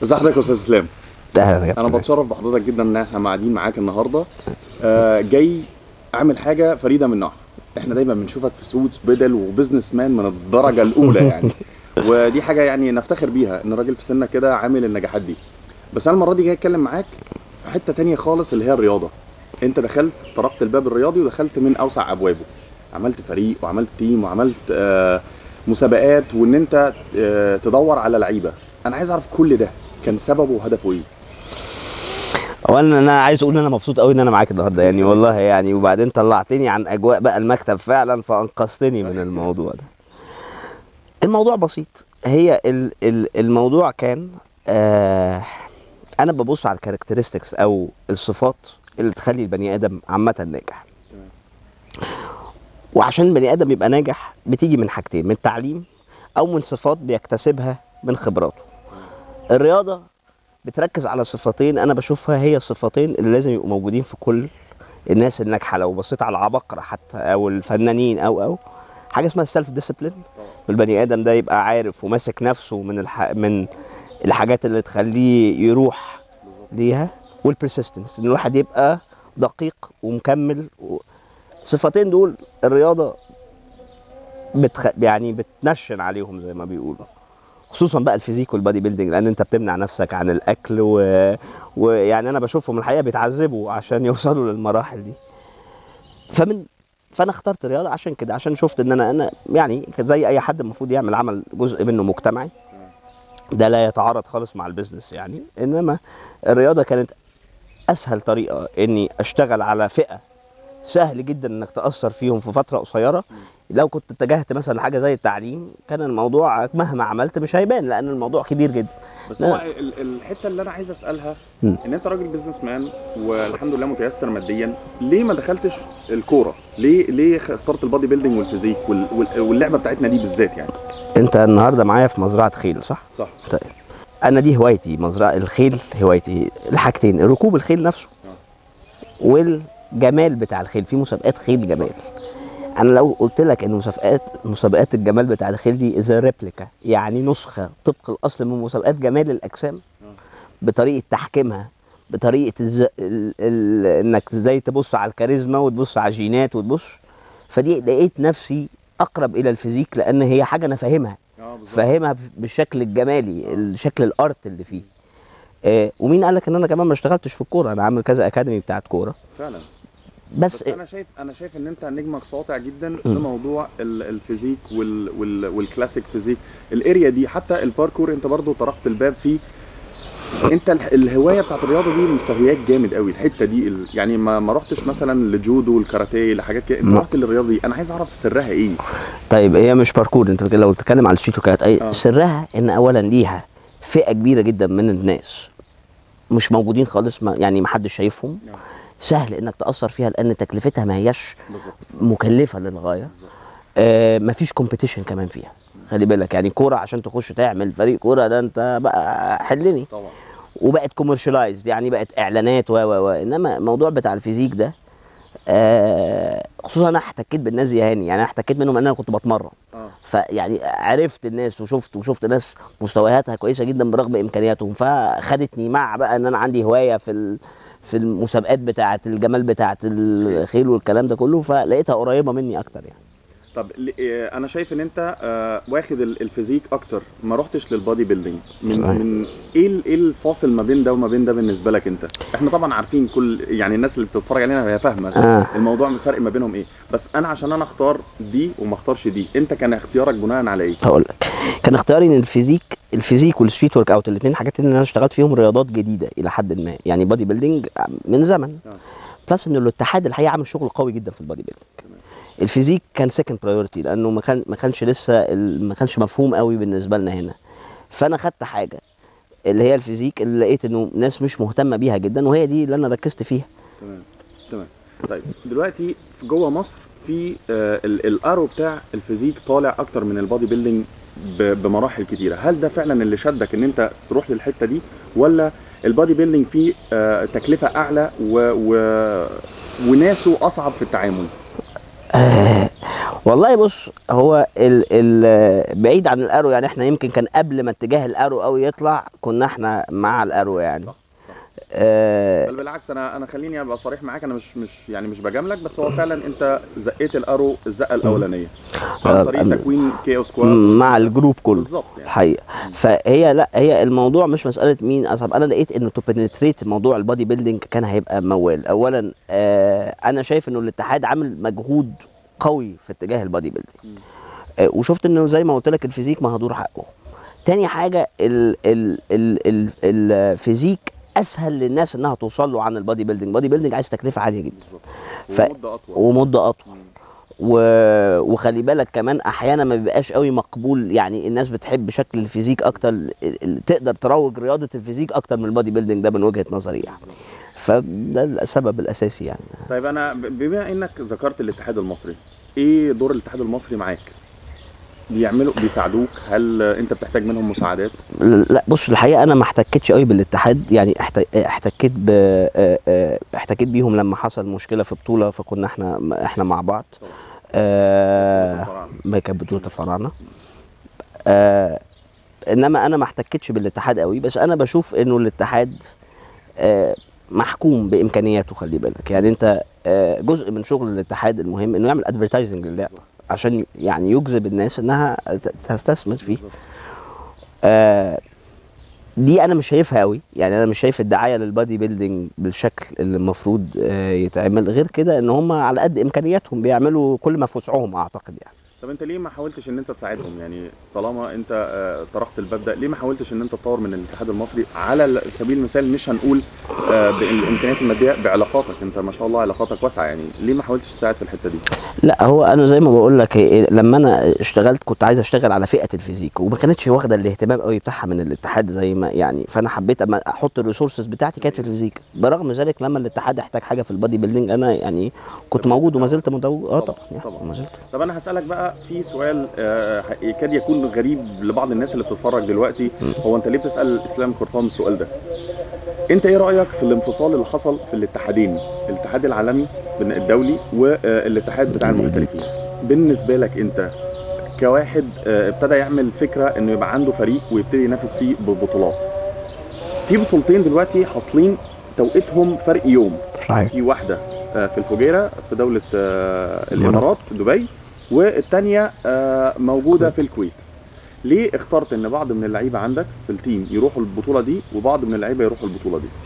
ازي حضرتك يا استاذ اسلام اهلا يا انا كابتن بتشرف بحضرتك جدا ان احنا قاعدين معاك النهارده آه، جاي اعمل حاجه فريده من نوعها احنا دايما بنشوفك في سوتس بدل وبزنس مان من الدرجه الاولى يعني ودي حاجه يعني نفتخر بيها ان راجل في سنك كده عامل النجاحات دي بس انا المره دي جاي اتكلم معاك في حته تانية خالص اللي هي الرياضه انت دخلت طرقت الباب الرياضي ودخلت من اوسع ابوابه عملت فريق وعملت تيم وعملت آه، مسابقات وان انت آه، تدور على لعيبه انا عايز اعرف كل ده كان سببه وهدفه ايه اولا انا عايز اقول ان انا مبسوط قوي ان انا معاك النهارده يعني والله يعني وبعدين طلعتني عن اجواء بقى المكتب فعلا فانقذتني من الموضوع ده الموضوع بسيط هي ال ال الموضوع كان آه انا ببص على الكاركترستكس او الصفات اللي تخلي البني ادم عامه ناجح وعشان البني ادم يبقى ناجح بتيجي من حاجتين من التعليم او من صفات بيكتسبها من خبراته الرياضه بتركز على صفتين انا بشوفها هي الصفتين اللي لازم يبقوا موجودين في كل الناس الناجحه لو بصيت على العباقره حتى او الفنانين او او حاجه اسمها السيلف ديسيبلين البني ادم ده يبقى عارف وماسك نفسه من الح... من الحاجات اللي تخليه يروح ليها والبرسيستنس ان الواحد يبقى دقيق ومكمل و... الصفتين دول الرياضه بتخ... يعني بتنشن عليهم زي ما بيقولوا خصوصا بقى الفيزيك والبادي بيلدينج لان انت بتمنع نفسك عن الاكل و... ويعني انا بشوفهم الحقيقه بيتعذبوا عشان يوصلوا للمراحل دي فمن فانا اخترت الرياضه عشان كده عشان شفت ان انا انا يعني زي اي حد المفروض يعمل عمل جزء منه مجتمعي ده لا يتعارض خالص مع البيزنس يعني انما الرياضه كانت اسهل طريقه اني اشتغل على فئه سهل جدا انك تاثر فيهم في فتره قصيره لو كنت اتجهت مثلا لحاجه زي التعليم كان الموضوع مهما عملت مش هيبان لان الموضوع كبير جدا بس لا. هو ال- الحته اللي انا عايز اسالها مم. ان انت راجل بيزنس مان والحمد لله متيسر ماديا ليه ما دخلتش الكوره ليه ليه اخترت البادي بيلدينج والفيزيك وال- وال- واللعبه بتاعتنا دي بالذات يعني انت النهارده معايا في مزرعه خيل صح صح طيب انا دي هوايتي مزرعه الخيل هوايتي الحاجتين ركوب الخيل نفسه والجمال بتاع الخيل في مسابقات خيل جمال انا لو قلت لك ان مسابقات مسابقات الجمال بتاع الخيل دي زي ريبليكا يعني نسخه طبق الاصل من مسابقات جمال الاجسام بطريقه تحكيمها بطريقه الز... ال... ال... انك ازاي تبص على الكاريزما وتبص على الجينات وتبص فدي لقيت نفسي اقرب الى الفيزيك لان هي حاجه انا فاهمها اه بالظبط فاهمها بالشكل الجمالي الشكل الارت اللي فيه آه ومين قال لك ان انا كمان ما اشتغلتش في الكوره انا عامل كذا اكاديمي بتاعت كوره فعلا بس, بس انا شايف انا شايف ان انت نجمك ساطع جدا في موضوع ال- الفيزيك وال وال والكلاسيك فيزيك الاريا دي حتى الباركور انت برضو طرقت الباب فيه انت ال- الهوايه بتاعت الرياضه دي مستويات جامد قوي الحته دي ال- يعني ما ما رحتش مثلا لجودو والكاراتيه لحاجات كده انت ما- رحت للرياضه دي انا عايز اعرف سرها ايه طيب هي مش باركور انت لو بتتكلم على الستريت وكانت اي آه. سرها ان اولا ليها فئه كبيره جدا من الناس مش موجودين خالص ما يعني ما حدش شايفهم نعم. سهل انك تاثر فيها لان تكلفتها ما هياش بالظبط مكلفه للغايه بالظبط آه مفيش كومبيتيشن كمان فيها خلي بالك يعني كوره عشان تخش تعمل فريق كوره ده انت بقى حلني طبعا وبقت كوميرشلايزد يعني بقت اعلانات و و و انما الموضوع بتاع الفيزيك ده آه خصوصا انا احتكيت بالناس دي هاني يعني انا احتكيت منهم ان انا كنت بتمرن اه فيعني عرفت الناس وشفت وشفت ناس مستوياتها كويسه جدا برغم امكانياتهم فخدتني مع بقى ان انا عندي هوايه في ال- في المسابقات بتاعه الجمال بتاعه الخيل والكلام ده كله فلقيتها قريبه مني اكتر يعني طب ل- آه، انا شايف ان انت آه، واخد ال- الفيزيك اكتر ما رحتش للبادي بيلدينج من صحيح. من ايه ال- ايه الفاصل ما بين ده وما بين ده بالنسبه لك انت احنا طبعا عارفين كل يعني الناس اللي بتتفرج علينا هي فاهمه آه. الموضوع الفرق ما بينهم ايه بس انا عشان انا اختار دي وما اختارش دي انت كان اختيارك بناء على ايه هقول لك كان اختياري ان الفيزيك الفيزيك والستريت ورك اوت الاثنين حاجات ان انا اشتغلت فيهم رياضات جديده الى حد ما يعني بادي بيلدينج من زمن آه. بلس ان الاتحاد الحقيقه عامل شغل قوي جدا في البادي بيلدينج الفيزيك كان سكند برايورتي لانه ما كان ما كانش لسه ال- ما كانش مفهوم قوي بالنسبه لنا هنا فانا خدت حاجه اللي هي الفيزيك اللي لقيت انه ناس مش مهتمه بيها جدا وهي دي اللي انا ركزت فيها تمام تمام طيب دلوقتي في جوه مصر في آه ال- الارو بتاع الفيزيك طالع اكتر من البادي بيلدينج ب- بمراحل كتيره هل ده فعلا اللي شدك ان انت تروح للحته دي ولا البادي بيلدينج فيه آه تكلفه اعلى و... و... وناسه اصعب في التعامل آه والله بص هو ال ال بعيد عن الارو يعني احنا يمكن كان قبل ما اتجاه الارو قوي يطلع كنا احنا مع الارو يعني صح، صح. آه بل بالعكس انا انا خليني ابقى صريح معاك انا مش مش يعني مش بجاملك بس هو فعلا انت زقيت الارو الزقه الاولانيه آه، عن طريق أم- تكوين كي او سكواد مع الجروب كله بالظبط يعني الحقيقه فهي لا هي الموضوع مش مساله مين اصعب انا لقيت انه تو بنتريت موضوع البادي بيلدينج كان هيبقى موال اولا آه انا شايف انه الاتحاد عامل مجهود قوي في اتجاه البادي بيلدينج آه وشفت انه زي ما قلت لك الفيزيك مهدور حقه تاني حاجه ال ال ال ال الفيزيك اسهل للناس انها توصل له عن البادي بيلدينج البادي بيلدينج عايز تكلفه عاليه جدا بالظبط ف- ومده اطول ومده اطول مم. و... وخلي بالك كمان احيانا ما بيبقاش قوي مقبول يعني الناس بتحب شكل الفيزيك اكتر ال- ال- تقدر تروج رياضه الفيزيك اكتر من البادي بيلدينج ده من وجهه نظري يعني فده السبب الاساسي يعني طيب انا ب- بما انك ذكرت الاتحاد المصري ايه دور الاتحاد المصري معاك بيعملوا بيساعدوك هل انت بتحتاج منهم مساعدات لا بص الحقيقه انا ما احتكتش قوي بالاتحاد يعني احت- احتكيت ب آه، آه، احتكيت بيهم لما حصل مشكله في بطوله فكنا احنا احنا مع بعض طبعا. آه الفراعنة. ما كانت بطوله الفراعنه آه انما انا ما احتكتش بالاتحاد قوي بس انا بشوف انه الاتحاد آه محكوم بامكانياته خلي بالك يعني انت آه جزء من شغل الاتحاد المهم انه يعمل ادفرتايزنج للعبه بالظبط. عشان ي- يعني يجذب الناس انها ت- تستثمر فيه بالظبط. آه دي انا مش شايفها قوي يعني انا مش شايف الدعايه للبادي بيلدينج بالشكل اللي المفروض آه يتعمل غير كده ان هم على قد امكانياتهم بيعملوا كل ما في وسعهم اعتقد يعني طب انت ليه ما حاولتش ان انت تساعدهم يعني طالما انت آه، طرقت الباب ده ليه ما حاولتش ان انت تطور من الاتحاد المصري على سبيل المثال مش هنقول آه، بالامكانيات الماديه بعلاقاتك انت ما شاء الله علاقاتك واسعه يعني ليه ما حاولتش تساعد في الحته دي لا هو انا زي ما بقول لك إيه، لما انا اشتغلت كنت عايز اشتغل على فئه الفيزيك وما كانتش واخده الاهتمام قوي بتاعها من الاتحاد زي ما يعني فانا حبيت اما احط الريسورسز بتاعتي كانت في الفيزيك برغم ذلك لما الاتحاد احتاج حاجه في البادي بيلدينج انا يعني كنت موجود وما زلت موجود اه طبعاً، طبعا يعني طبعاً. ما زلت طب انا هسالك بقى في سؤال آه، يكاد يكون غريب لبعض الناس اللي بتتفرج دلوقتي هو انت ليه بتسال اسلام قرطان السؤال ده انت ايه رايك في الانفصال اللي حصل في الاتحادين الاتحاد العالمي بن- الدولي والاتحاد بتاع المحترفين بالنسبه لك انت كواحد آه، ابتدى يعمل فكره انه يبقى عنده فريق ويبتدي ينافس فيه ببطولات في بطولتين دلوقتي حاصلين توقيتهم فرق يوم صحيح في واحده آه، في الفجيره في دوله آه، الامارات في دبي والثانيه موجوده في الكويت ليه اخترت ان بعض من اللعيبه عندك في التيم يروحوا البطوله دي وبعض من اللعيبه يروحوا البطوله دي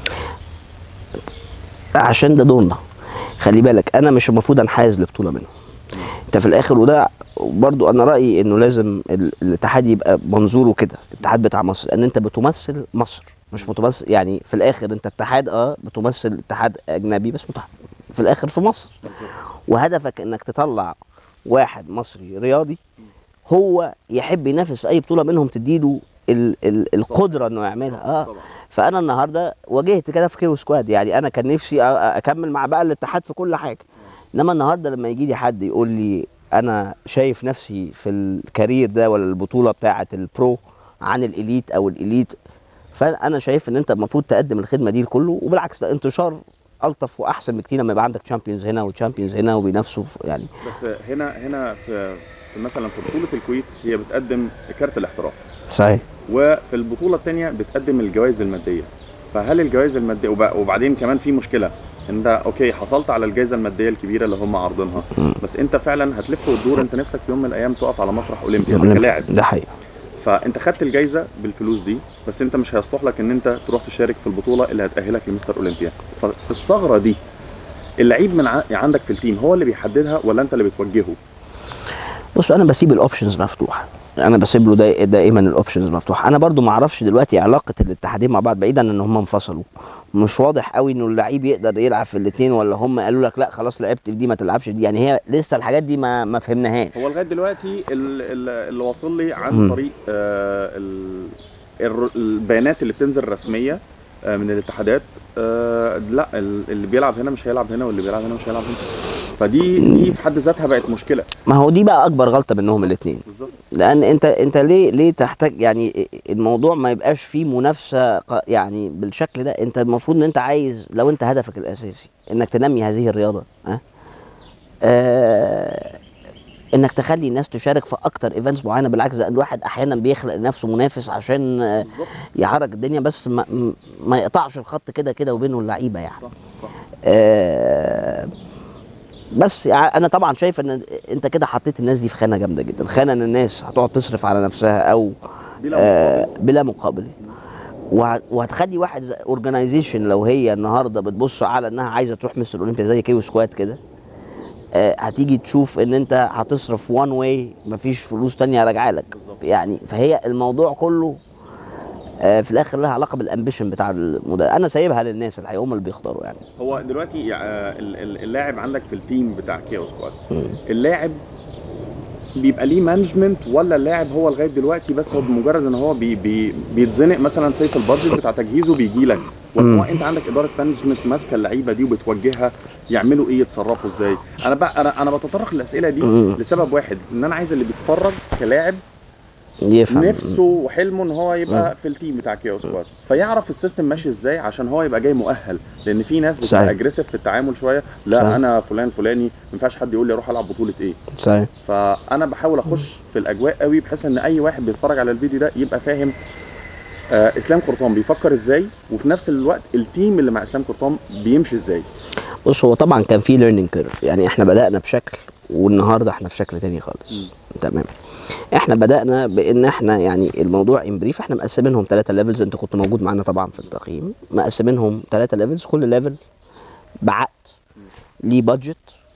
عشان ده دورنا خلي بالك انا مش المفروض انحاز لبطوله منهم انت في الاخر وده برضو انا رايي انه لازم ال- الاتحاد يبقى منظوره كده الاتحاد بتاع مصر ان انت بتمثل مصر مش متمثل يعني في الاخر انت اتحاد اه بتمثل اتحاد اجنبي بس متح... في الاخر في مصر وهدفك انك تطلع واحد مصري رياضي هو يحب ينافس في اي بطوله منهم تديله ال ال القدره انه يعملها اه طبعا فانا النهارده واجهت كده في كيو سكواد يعني انا كان نفسي أ- أ- اكمل مع بقى الاتحاد في كل حاجه انما النهارده لما يجي لي حد يقول لي انا شايف نفسي في الكارير ده ولا البطوله بتاعه البرو عن الاليت او الاليت فانا شايف ان انت المفروض تقدم الخدمه دي لكله وبالعكس ده انتشار الطف واحسن بكتير لما يبقى عندك تشامبيونز هنا وتشامبيونز هنا وبينافسوا في- يعني بس هنا هنا في في مثلا في بطوله الكويت هي بتقدم كارت الاحتراف صحيح وفي البطوله الثانيه بتقدم الجوائز الماديه فهل الجوائز الماديه وب- وبعدين كمان في مشكله انت اوكي حصلت على الجائزه الماديه الكبيره اللي هم عارضينها بس انت فعلا هتلف وتدور انت نفسك في يوم من الايام تقف على مسرح اولمبيا انت كلاعب ده حقيقي فانت خدت الجائزه بالفلوس دي بس انت مش هيصلح لك ان انت تروح تشارك في البطوله اللي هتاهلك لمستر اولمبيا ففي الثغره دي اللعيب من ع- عندك في التيم هو اللي بيحددها ولا انت اللي بتوجهه بص انا بسيب الاوبشنز مفتوحه انا بسيب له دا دائما الاوبشنز مفتوحه انا برضو ما اعرفش دلوقتي علاقه الاتحادين مع بعض بعيدا ان هم انفصلوا مش واضح قوي انه اللعيب يقدر يلعب في الاثنين ولا هم قالوا لك لا خلاص لعبت في دي ما تلعبش في دي يعني هي لسه الحاجات دي ما ما فهمناهاش هو لغايه دلوقتي ال- ال- اللي واصل لي عن مم. طريق آه، ال- الر- البيانات اللي بتنزل رسميه آه، من الاتحادات آه، لا ال- اللي بيلعب هنا مش هيلعب هنا واللي بيلعب هنا مش هيلعب هنا فدي دي في حد ذاتها بقت مشكله ما هو دي بقى اكبر غلطه منهم الاثنين بالظبط لان انت انت ليه ليه تحتاج يعني الموضوع ما يبقاش فيه منافسه ق- يعني بالشكل ده انت المفروض ان انت عايز لو انت هدفك الاساسي انك تنمي هذه الرياضه ها آه انك تخلي الناس تشارك في اكتر ايفنتس معينه بالعكس ده الواحد احيانا بيخلق لنفسه منافس عشان آه، بالظبط يعرج الدنيا بس ما, م- ما يقطعش الخط كده كده وبينه اللعيبه يعني صح صح آه، بس يع- انا طبعا شايف ان انت كده حطيت الناس دي في خانه جامده جدا خانه ان الناس هتقعد تصرف على نفسها او بلا آه، مقابل. بلا مقابل وه- وهتخلي واحد اورجنايزيشن لو هي النهارده بتبص على انها عايزه تروح مصر الاولمبيا زي كيو سكواد كده آه، هتيجي تشوف ان انت هتصرف وان واي مفيش فلوس تانية راجعه لك بالظبط. يعني فهي الموضوع كله آه، في الاخر لها علاقه بالامبيشن بتاع المدرب انا سايبها للناس الحقيقه هم اللي بيختاروا يعني هو دلوقتي آه، ال- ال- اللاعب عندك في التيم بتاع كيو سكواد اللاعب بيبقى ليه مانجمنت ولا اللاعب هو لغايه دلوقتي بس هو بمجرد ان هو بي بي بيتزنق مثلا سيف البادجت بتاع تجهيزه بيجي لك ولا هو انت عندك اداره مانجمنت ماسكه اللعيبه دي وبتوجهها يعملوا ايه يتصرفوا ازاي انا بقى انا انا بتطرق الاسئله دي مم. لسبب واحد ان انا عايز اللي بيتفرج كلاعب يفهم نفسه وحلمه ان هو يبقى في التيم بتاع كيو سكواد فيعرف السيستم ماشي ازاي عشان هو يبقى جاي مؤهل لان في ناس صحيح. بتبقى اجريسيف في التعامل شويه لا صحيح. انا فلان فلاني ما ينفعش حد يقول لي اروح العب بطوله ايه صحيح فانا بحاول اخش في الاجواء قوي بحيث ان اي واحد بيتفرج على الفيديو ده يبقى فاهم آه اسلام قرطان بيفكر ازاي وفي نفس الوقت التيم اللي مع اسلام قرطان بيمشي ازاي بص هو طبعا كان في ليرنينج كيرف يعني احنا بدانا بشكل والنهارده احنا في شكل تاني خالص تمام احنا بدانا بان احنا يعني الموضوع ان بريف احنا مقسمينهم ثلاثه ليفلز انت كنت موجود معانا طبعا في التقييم مقسمينهم ثلاثه ليفلز كل ليفل بعقد ليه بادجت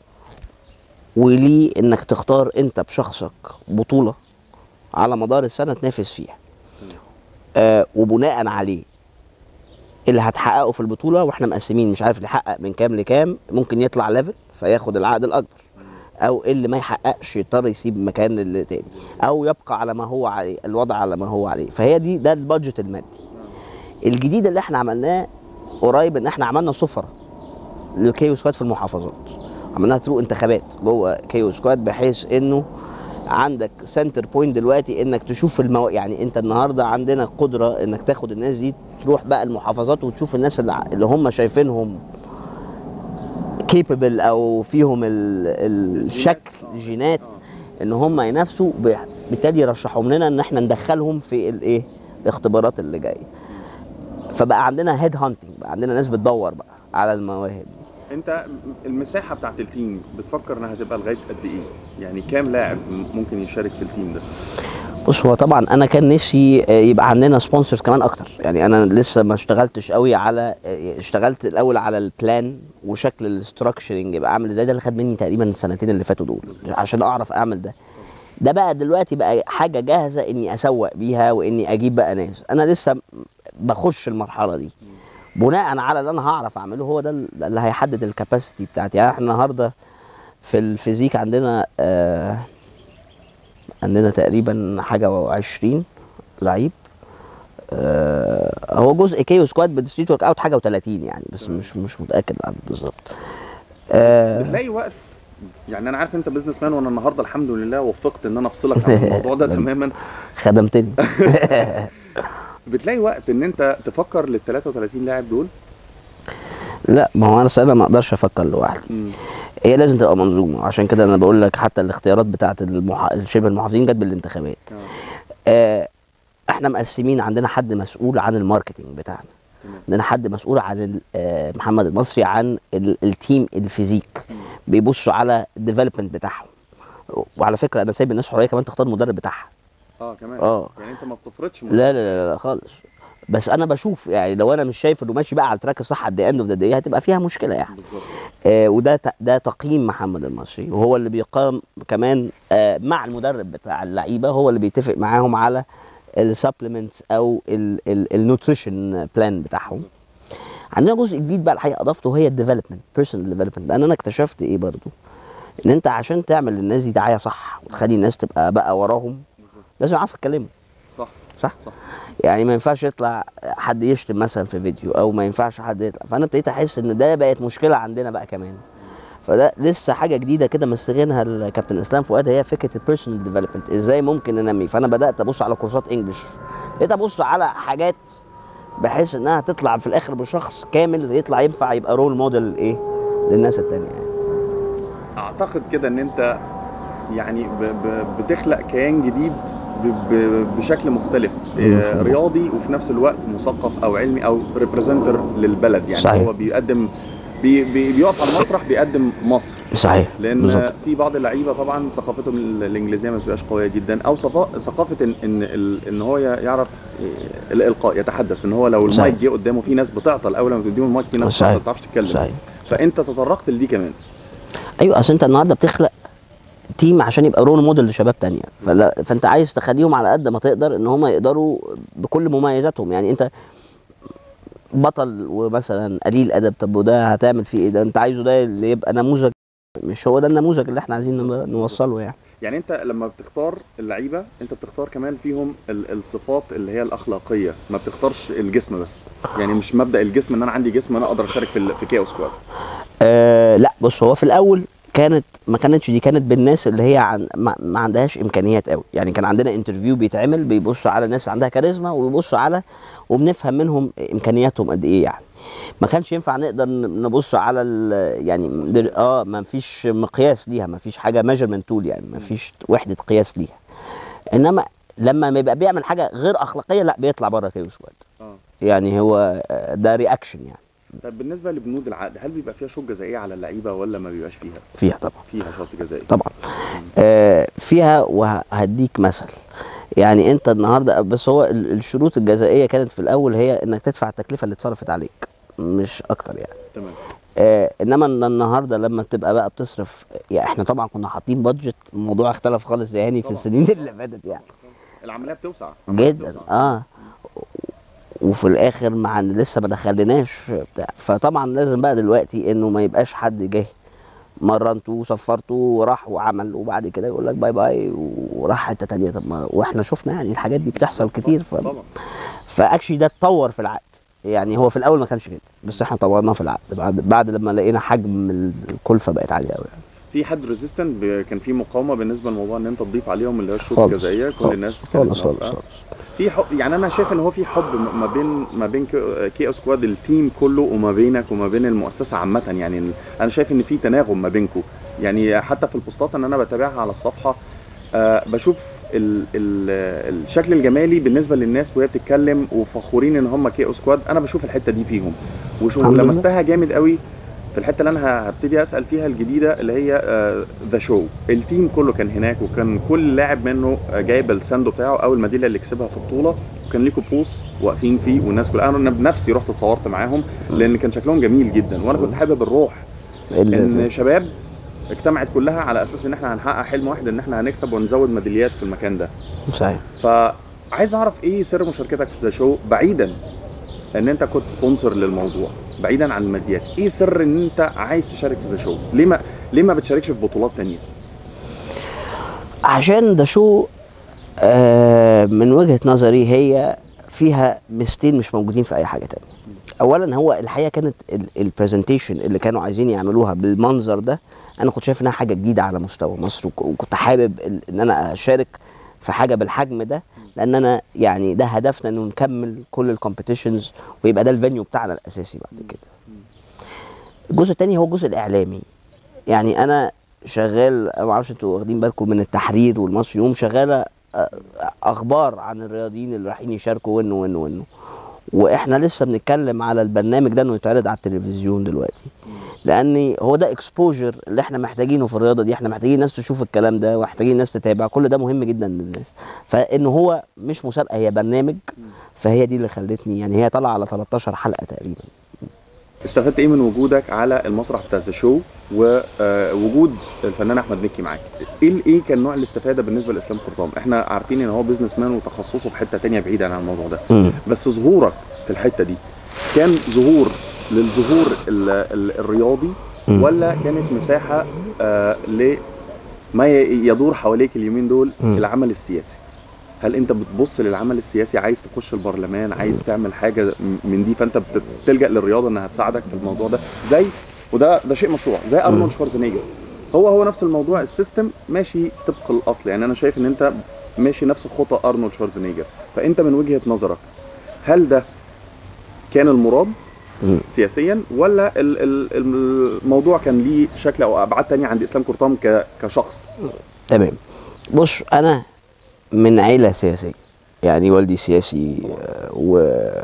وليه انك تختار انت بشخصك بطوله على مدار السنه تنافس فيها آه وبناء عليه اللي هتحققه في البطوله واحنا مقسمين مش عارف اللي يحقق من كام لكام ممكن يطلع ليفل فياخد العقد الاكبر او اللي ما يحققش يضطر يسيب مكان للتاني او يبقى على ما هو عليه الوضع على ما هو عليه فهي دي ده البادجت المادي الجديد اللي احنا عملناه قريب ان احنا عملنا سفره لكيو سكواد في المحافظات عملناها ثرو انتخابات جوه كيو سكواد بحيث انه عندك سنتر بوينت دلوقتي انك تشوف المو... يعني انت النهارده عندنا قدره انك تاخد الناس دي تروح بقى المحافظات وتشوف الناس اللي, ع- اللي هم شايفينهم كيبل او فيهم ال... الشكل الجينات ان هم ينافسوا ب- بالتالي يرشحوا لنا ان احنا ندخلهم في الايه الاختبارات اللي جايه فبقى عندنا هيد هانتنج بقى عندنا ناس بتدور بقى على المواهب دي انت المساحه بتاعت التيم بتفكر انها هتبقى لغايه قد ايه يعني كام لاعب ممكن يشارك في التيم ده بص هو طبعا انا كان نفسي آه، يبقى عندنا سبونسرز كمان اكتر يعني انا لسه ما اشتغلتش قوي على آه، اشتغلت الاول على البلان وشكل الاستراكشرنج يبقى عامل ازاي ده اللي خد مني تقريبا السنتين اللي فاتوا دول عشان اعرف اعمل ده ده بقى دلوقتي بقى حاجه جاهزه اني اسوق بيها واني اجيب بقى ناس انا لسه بخش المرحله دي بناء على اللي انا هعرف اعمله هو ده اللي هيحدد الكاباسيتي بتاعتي يعني احنا النهارده في الفيزيك عندنا آه عندنا تقريبا حاجه وعشرين لعيب آه هو جزء كيو سكواد بالستريت ورك اوت حاجه و30 يعني بس مش مش متاكد عن بالظبط آه بتلاقي وقت يعني انا عارف انت بزنس مان وانا النهارده الحمد لله وفقت ان انا افصلك عن الموضوع ده تماما خدمتني بتلاقي وقت ان انت تفكر لل 33 لاعب دول لا ما هو انا انا ما اقدرش افكر لوحدي هي لازم تبقى منظومه عشان كده انا بقول لك حتى الاختيارات بتاعت المح... شبه المحافظين جت بالانتخابات آه. آه احنا مقسمين عندنا حد مسؤول عن الماركتينج بتاعنا تمام. عندنا حد مسؤول عن ال- آه، محمد المصري عن ال- التيم الفيزيك بيبصوا على الديفلوبمنت بتاعهم وعلى فكره انا سايب الناس حريه كمان تختار المدرب بتاعها اه كمان آه. يعني انت ما بتفرضش لا لا لا, لا خالص بس انا بشوف يعني لو انا مش شايف انه ماشي بقى على التراك الصح at the end of the day هتبقى فيها مشكله يعني بالظبط آه وده ت- ده تقييم محمد المصري وهو اللي بيقام كمان آه مع المدرب بتاع اللعيبه هو اللي بيتفق معاهم على السبلمنتس او النوتريشن بلان بتاعهم عندنا جزء جديد بقى الحقيقه اضفته هي الديفلوبمنت بيرسونال ديفلوبمنت لان انا اكتشفت ايه برضو ان انت عشان تعمل للناس دي دعايه صح وتخلي الناس تبقى بقى وراهم بالظبط لازم يعرفوا يتكلموا صح صح صح يعني ما ينفعش يطلع حد يشتم مثلا في فيديو او ما ينفعش حد يطلع فانا ابتديت احس ان ده بقت مشكله عندنا بقى كمان فده لسه حاجه جديده كده مسكينها الكابتن اسلام فؤاد هي فكره البيرسونال ديفلوبمنت ازاي ممكن انمي فانا بدات ابص على كورسات انجلش بقيت ابص على حاجات بحيث انها تطلع في الاخر بشخص كامل يطلع ينفع يبقى رول موديل ايه للناس التانية يعني اعتقد كده ان انت يعني ب ب بتخلق كيان جديد ب ب بشكل مختلف مم. آه، رياضي وفي نفس الوقت مثقف او علمي او ريبريزنتر للبلد يعني صحيح. هو بيقدم بي بي بيقف على المسرح بيقدم مصر صحيح لان بالظبط في بعض اللعيبه طبعا ثقافتهم ال- الانجليزيه ما بتبقاش قويه جدا او صفا- ثقافه ان ان ال- ان هو ي- يعرف إيه، الالقاء يتحدث ان هو لو صحيح. المايك جه قدامه في ناس بتعطل اول ما تديهم المايك في ناس صحيح. ما بتعرفش تتكلم صحيح فانت تطرقت لدي كمان ايوه اصل انت النهارده بتخلق تيم عشان يبقى رول موديل لشباب تانية فلا فانت عايز تخليهم على قد ما تقدر ان هم يقدروا بكل مميزاتهم يعني انت بطل ومثلا قليل ادب طب وده هتعمل فيه ايه ده انت عايزه ده اللي يبقى نموذج مش هو ده النموذج اللي احنا عايزين نم- نوصله يعني يعني انت لما بتختار اللعيبه انت بتختار كمان فيهم ال- الصفات اللي هي الاخلاقيه ما بتختارش الجسم بس يعني مش مبدا الجسم ان انا عندي جسم انا اقدر اشارك في ال- في كيو سكواد آه لا بص هو في الاول كانت ما كانتش دي كانت بالناس اللي هي عن ما, ما عندهاش امكانيات قوي يعني كان عندنا انترفيو بيتعمل بيبصوا على ناس عندها كاريزما وبيبصوا على وبنفهم منهم امكانياتهم قد ايه يعني ما كانش ينفع نقدر ن- نبص على ال- يعني در- اه ما فيش مقياس ليها ما فيش حاجه ميجرمنت تول يعني ما فيش وحده قياس ليها انما لما ما يبقى بيعمل حاجه غير اخلاقيه لا بيطلع بره كيو سكواد اه يعني هو آه، ده رياكشن يعني طب بالنسبه لبنود العقد هل بيبقى فيها شوط جزائيه على اللعيبه ولا ما بيبقاش فيها فيها طبعا فيها شرط جزائي طبعا آه، فيها وهديك مثل يعني انت النهارده بس هو ال- الشروط الجزائيه كانت في الاول هي انك تدفع التكلفه اللي اتصرفت عليك مش اكتر يعني تمام آه انما إن النهارده لما بتبقى بقى بتصرف يعني احنا طبعا كنا حاطين بادجت الموضوع اختلف خالص يعني في طبعا. السنين اللي فاتت يعني العمليه بتوسع العملية جدا بتوسع. اه وفي الاخر مع ان لسه ما دخلناش بتاع فطبعا لازم بقى دلوقتي انه ما يبقاش حد جه مرنته وصفرته وراح وعمل وبعد كده يقول لك باي باي وراح حته تانيه طب ما واحنا شفنا يعني الحاجات دي بتحصل كتير ف... طبعا فاكشلي ده اتطور في العقد يعني هو في الاول ما كانش كده بس احنا طورناه في العقد بعد بعد لما لقينا حجم الكلفه بقت عاليه قوي يعني. في حد ريزيستنت كان في مقاومه بالنسبه للموضوع ان انت تضيف عليهم اللي هي الشروط خالص الجزائيه كل خالص، الناس كانت خالص خالص موافقة. خالص في حب يعني انا شايف ان هو في حب م- ما بين ما بين كي- كي سكواد التيم كله وما بينك وما بين المؤسسه عامه يعني ال- انا شايف ان في تناغم ما بينكم يعني حتى في البوستات ان انا بتابعها على الصفحه آه بشوف ال ال الشكل الجمالي بالنسبه للناس وهي بتتكلم وفخورين ان هم كي سكواد انا بشوف الحته دي فيهم وشوف الحمد لله. لمستها جامد قوي في الحته اللي انا ه- هبتدي اسال فيها الجديده اللي هي ذا شو التيم كله كان هناك وكان كل لاعب منه آه، جايب الساندو بتاعه او الميداليه اللي كسبها في بطوله وكان ليكوا بوس واقفين فيه والناس كلها انا بنفسي رحت اتصورت معاهم لان كان شكلهم جميل جدا وانا كنت حابب الروح ان اللي شباب اجتمعت كلها على اساس ان احنا هنحقق حلم واحد ان احنا هنكسب ونزود ميداليات في المكان ده صحيح فعايز اعرف ايه سر مشاركتك في ذا شو بعيدا ان انت كنت سبونسر للموضوع بعيدا عن الماديات ايه سر ان انت عايز تشارك في ذا شو ليه ما ليه ما بتشاركش في بطولات تانية عشان ده شو آه من وجهة نظري هي فيها ميزتين مش موجودين في اي حاجة تانية اولا هو الحقيقة كانت البرزنتيشن اللي كانوا عايزين يعملوها بالمنظر ده انا كنت شايف انها حاجة جديدة على مستوى مصر وك- وكنت حابب ال- ان انا اشارك في حاجة بالحجم ده لان انا يعني ده هدفنا انه نكمل كل الكومبيتيشنز ويبقى ده الفينيو بتاعنا الاساسي بعد كده الجزء التاني هو الجزء الاعلامي يعني انا شغال أنا ما اعرفش انتوا واخدين بالكم من التحرير والمصري يوم شغاله آه، اخبار عن الرياضيين اللي رايحين يشاركوا وانه وانه وانه واحنا لسه بنتكلم على البرنامج ده انه يتعرض على التلفزيون دلوقتي لان هو ده اكسبوجر اللي احنا محتاجينه في الرياضه دي احنا محتاجين ناس تشوف الكلام ده ومحتاجين ناس تتابع كل ده مهم جدا للناس فان هو مش مسابقه هي برنامج فهي دي اللي خلتني يعني هي طالعه على 13 حلقه تقريبا استفدت ايه من وجودك على المسرح بتاع ذا شو ووجود الفنان احمد مكي معاك ايه ايه كان نوع الاستفاده بالنسبه لاسلام قرطام احنا عارفين ان هو بيزنس مان وتخصصه في حته تانية بعيدا عن الموضوع ده مم. بس ظهورك في الحته دي كان ظهور للظهور ال ال الرياضي مم. ولا كانت مساحه آه لما ي- يدور حواليك اليومين دول مم. العمل السياسي هل انت بتبص للعمل السياسي عايز تخش البرلمان عايز تعمل حاجه م- من دي فانت بت- بتلجا للرياضه انها تساعدك في الموضوع ده زي وده ده شيء مشروع زي ارنولد شوارزنيجر هو هو نفس الموضوع السيستم ماشي طبق الاصل يعني انا شايف ان انت ماشي نفس خطى ارنولد شوارزنيجر فانت من وجهه نظرك هل ده كان المراد مم. سياسيا ولا ال- ال- الموضوع كان ليه شكل او ابعاد تانية عند اسلام قرطام ك- كشخص تمام بص انا من عيله سياسيه يعني والدي سياسي آه، و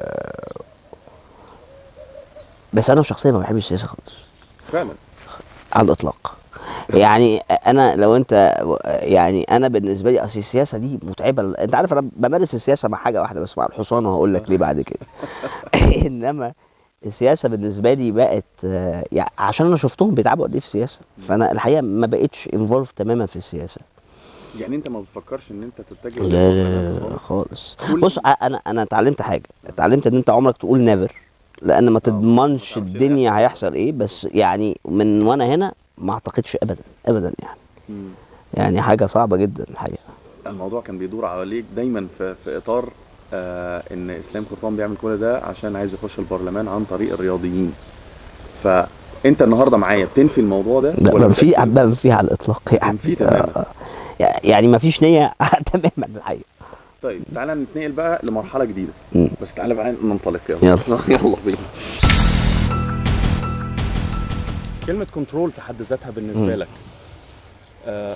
بس انا شخصيا ما بحبش السياسه خالص فعلا على الاطلاق يعني انا لو انت يعني انا بالنسبه لي اصل السياسه دي متعبه انت عارف انا بمارس السياسه مع حاجه واحده بس مع الحصان وهقول لك ليه بعد كده انما السياسه بالنسبه لي بقت آه، يعني عشان انا شفتهم بيتعبوا قد ايه في السياسه فانا الحقيقه ما بقتش انفولف تماما في السياسه يعني انت ما بتفكرش ان انت تتجه لا لا لا, للبرلمان لا خالص؟ خالص كل- بص ع- انا انا اتعلمت حاجه اتعلمت ان انت عمرك تقول نيفر لان ما تضمنش تعرفش الدنيا هيحصل ايه بس يعني من وانا هنا ما اعتقدش ابدا ابدا يعني مم. يعني حاجه صعبه جدا الحقيقه الموضوع كان بيدور عليك دايما في, في اطار آه ان اسلام قرطان بيعمل كل ده عشان عايز يخش البرلمان عن طريق الرياضيين فانت النهارده معايا بتنفي الموضوع ده لا ولا بنفي بتأكد؟ بنفي على الاطلاق يعني بنفيه تماماً. آه، يعني ما فيش نيه تماما الحقيقه طيب تعالى نتنقل بقى لمرحله جديده مم. بس تعالى بقى ننطلق يلا يلا. يلا بينا كلمة كنترول في حد ذاتها بالنسبة مم. لك آه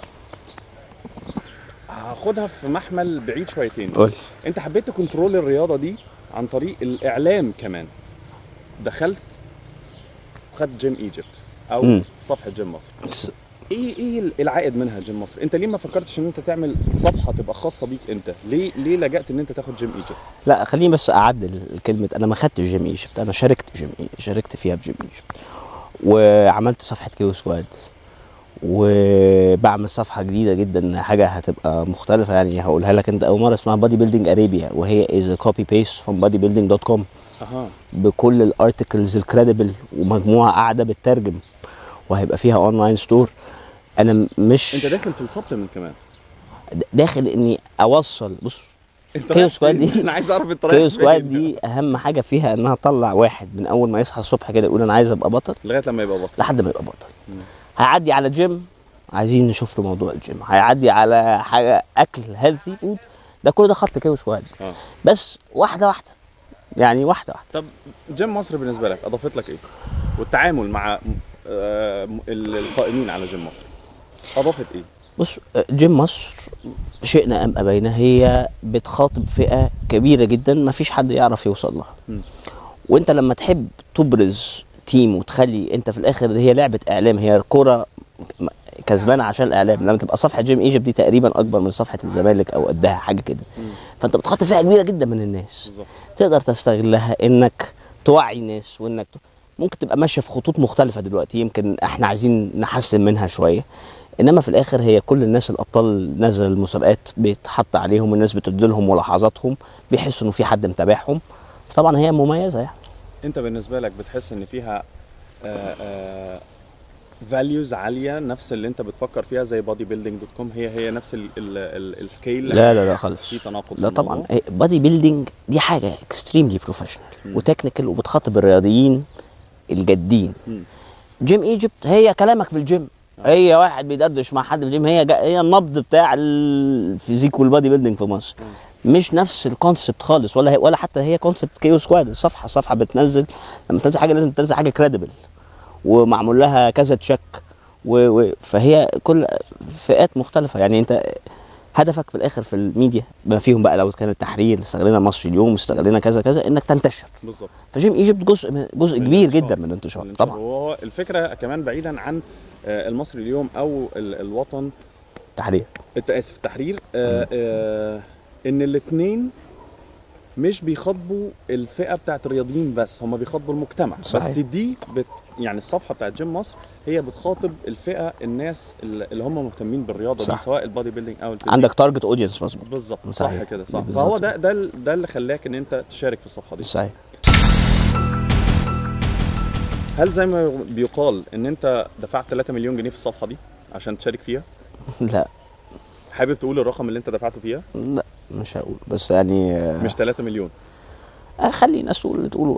هاخدها في محمل بعيد شويتين قول انت حبيت تكنترول الرياضة دي عن طريق الإعلام كمان دخلت وخدت جيم ايجيبت او مم. صفحة جيم مصر ايه ايه العائد منها جيم مصر انت ليه ما فكرتش ان انت تعمل صفحة تبقى خاصة بيك انت ليه ليه لجأت ان انت تاخد جيم ايجيبت لا خليني بس اعدل كلمه انا ما خدتش جيم ايجيبت انا شاركت جيم شاركت فيها بجيم ايجيبت وعملت صفحه كيو سكواد وبعمل صفحه جديده جدا حاجه هتبقى مختلفه يعني هقولها لك انت اول مره اسمها بادي بيلدينج ارابيا وهي از كوبي بيست فروم بادي بيلدينج دوت كوم اها بكل الارتكلز الكريديبل ومجموعه قاعده بتترجم وهيبقى فيها اونلاين ستور انا م- مش انت داخل في السبلمنت كمان داخل اني اوصل بص انت كيو رايح سكواد فين؟ دي- انا عايز اعرف انت رايح كيو فين. سكواد دي اهم حاجه فيها انها تطلع واحد من اول ما يصحى الصبح كده يقول انا عايز ابقى بطل لغايه لما يبقى بطل لحد ما يبقى بطل مم. هيعدي على جيم عايزين نشوف له موضوع الجيم هيعدي على حاجه اكل هيلثي فود ده كل ده خط كيو سكواد اه بس واحده واحده يعني واحده واحده طب جيم مصر بالنسبه لك اضافت لك ايه والتعامل مع آه، ال- القائمين على جيم مصر اضافت ايه بص جيم مصر شئنا ام ابينا هي بتخاطب فئه كبيره جدا ما فيش حد يعرف يوصل لها مم. وانت لما تحب تبرز تيم وتخلي انت في الاخر هي لعبه اعلام هي كره م- كسبانه عشان الاعلام لما تبقى صفحه جيم ايجيبت دي تقريبا اكبر من صفحه الزمالك او قدها حاجه كده مم. فانت بتخاطب فئه كبيره جدا من الناس بالظبط تقدر تستغلها انك توعي الناس وانك ت- ممكن تبقى ماشيه في خطوط مختلفه دلوقتي يمكن احنا عايزين نحسن منها شويه انما في الاخر هي كل الناس الابطال نزل المسابقات بيتحط عليهم والناس بتدي لهم ملاحظاتهم بيحسوا انه في حد متابعهم طبعا هي مميزه يعني انت بالنسبه لك بتحس ان فيها فاليوز عاليه نفس اللي انت بتفكر فيها زي بودي بيلدينج دوت كوم هي هي نفس السكيل لا لا لا خالص في تناقض لا في طبعا الموضوع؟ بادي بيلدينج دي حاجه اكستريملي بروفيشنال مم. وتكنيكال وبتخاطب الرياضيين الجادين مم. جيم ايجيبت هي كلامك في الجيم آه. هي واحد بيدردش مع حد في الجيم هي جا هي النبض بتاع الفيزيك والبادي بيلدينج في مصر مش نفس الكونسبت خالص ولا هي ولا حتى هي كونسبت كيو سكواد الصفحه الصفحه بتنزل لما تنزل حاجه لازم تنزل حاجه كريديبل ومعمول لها كذا تشيك و... و... فهي كل فئات مختلفه يعني انت هدفك في الاخر في الميديا بما فيهم بقى لو كان التحرير استغلنا مصر اليوم استغلنا كذا كذا انك تنتشر بالظبط فجيم ايجيبت جزء من جزء من كبير الانتشار. جدا من الانتشار الانتشار. طبعا وهو الفكره كمان بعيدا عن آه، المصري اليوم او ال- الوطن تحرير انت اسف التحرير آه آه ان الاثنين مش بيخاطبوا الفئه بتاعت الرياضيين بس هم بيخاطبوا المجتمع صحيح. بس دي بت يعني الصفحه بتاعت جيم مصر هي بتخاطب الفئه الناس اللي اللي هم مهتمين بالرياضه صح. دي سواء البادي بيلدينج او الفيزيك. عندك تارجت اودينس مظبوط بالظبط صح صحيح. كده صح بالظبط. فهو ده ده ال- ده اللي خلاك ان انت تشارك في الصفحه دي صحيح هل زي ما بيقال ان انت دفعت 3 مليون جنيه في الصفحه دي عشان تشارك فيها لا حابب تقول الرقم اللي انت دفعته فيها لا مش هقول بس يعني آه، مش 3 مليون آه، خلي الناس تقول اللي تقوله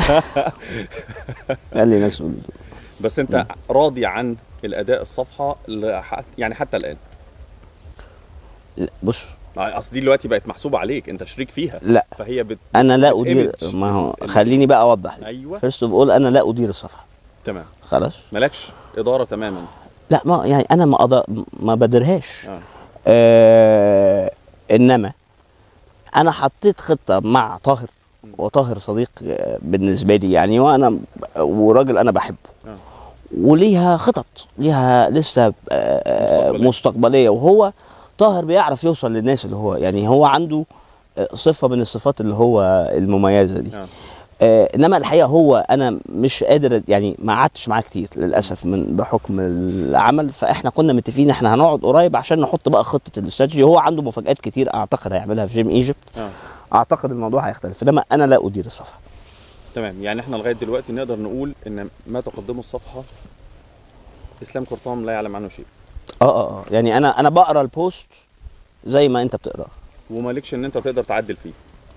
خلي الناس تقول اللي تقوله. بس انت راضي عن الاداء الصفحه لح- يعني حتى الان لا، بص اصل دي دلوقتي بقت محسوبه عليك انت شريك فيها لا فهي بت... انا لا ادير الإيمج. ما هو خليني بقى اوضح ايوه فيرست اوف اول انا لا ادير الصفحه تمام خلاص مالكش اداره تماما لا ما يعني انا ما أض... ما بدرهاش آه. آه انما انا حطيت خطه مع طاهر وطاهر صديق آه، بالنسبه لي يعني وانا وراجل انا بحبه آه. وليها خطط ليها لسه آه، مستقبلية. مستقبليه وهو طاهر بيعرف يوصل للناس اللي هو يعني هو عنده آه، صفه من الصفات اللي هو المميزه دي آه. آه انما الحقيقه هو انا مش قادر يعني ما قعدتش معاه كتير للاسف من بحكم العمل فاحنا كنا متفقين احنا هنقعد قريب عشان نحط بقى خطه الاستراتيجي هو عنده مفاجات كتير اعتقد هيعملها في جيم ايجيبت آه. اعتقد الموضوع هيختلف انما انا لا ادير الصفحه تمام يعني احنا لغايه دلوقتي نقدر نقول ان ما تقدمه الصفحه اسلام قرطام لا يعلم عنه شيء اه اه اه يعني انا انا بقرا البوست زي ما انت بتقراه ومالكش ان انت تقدر تعدل فيه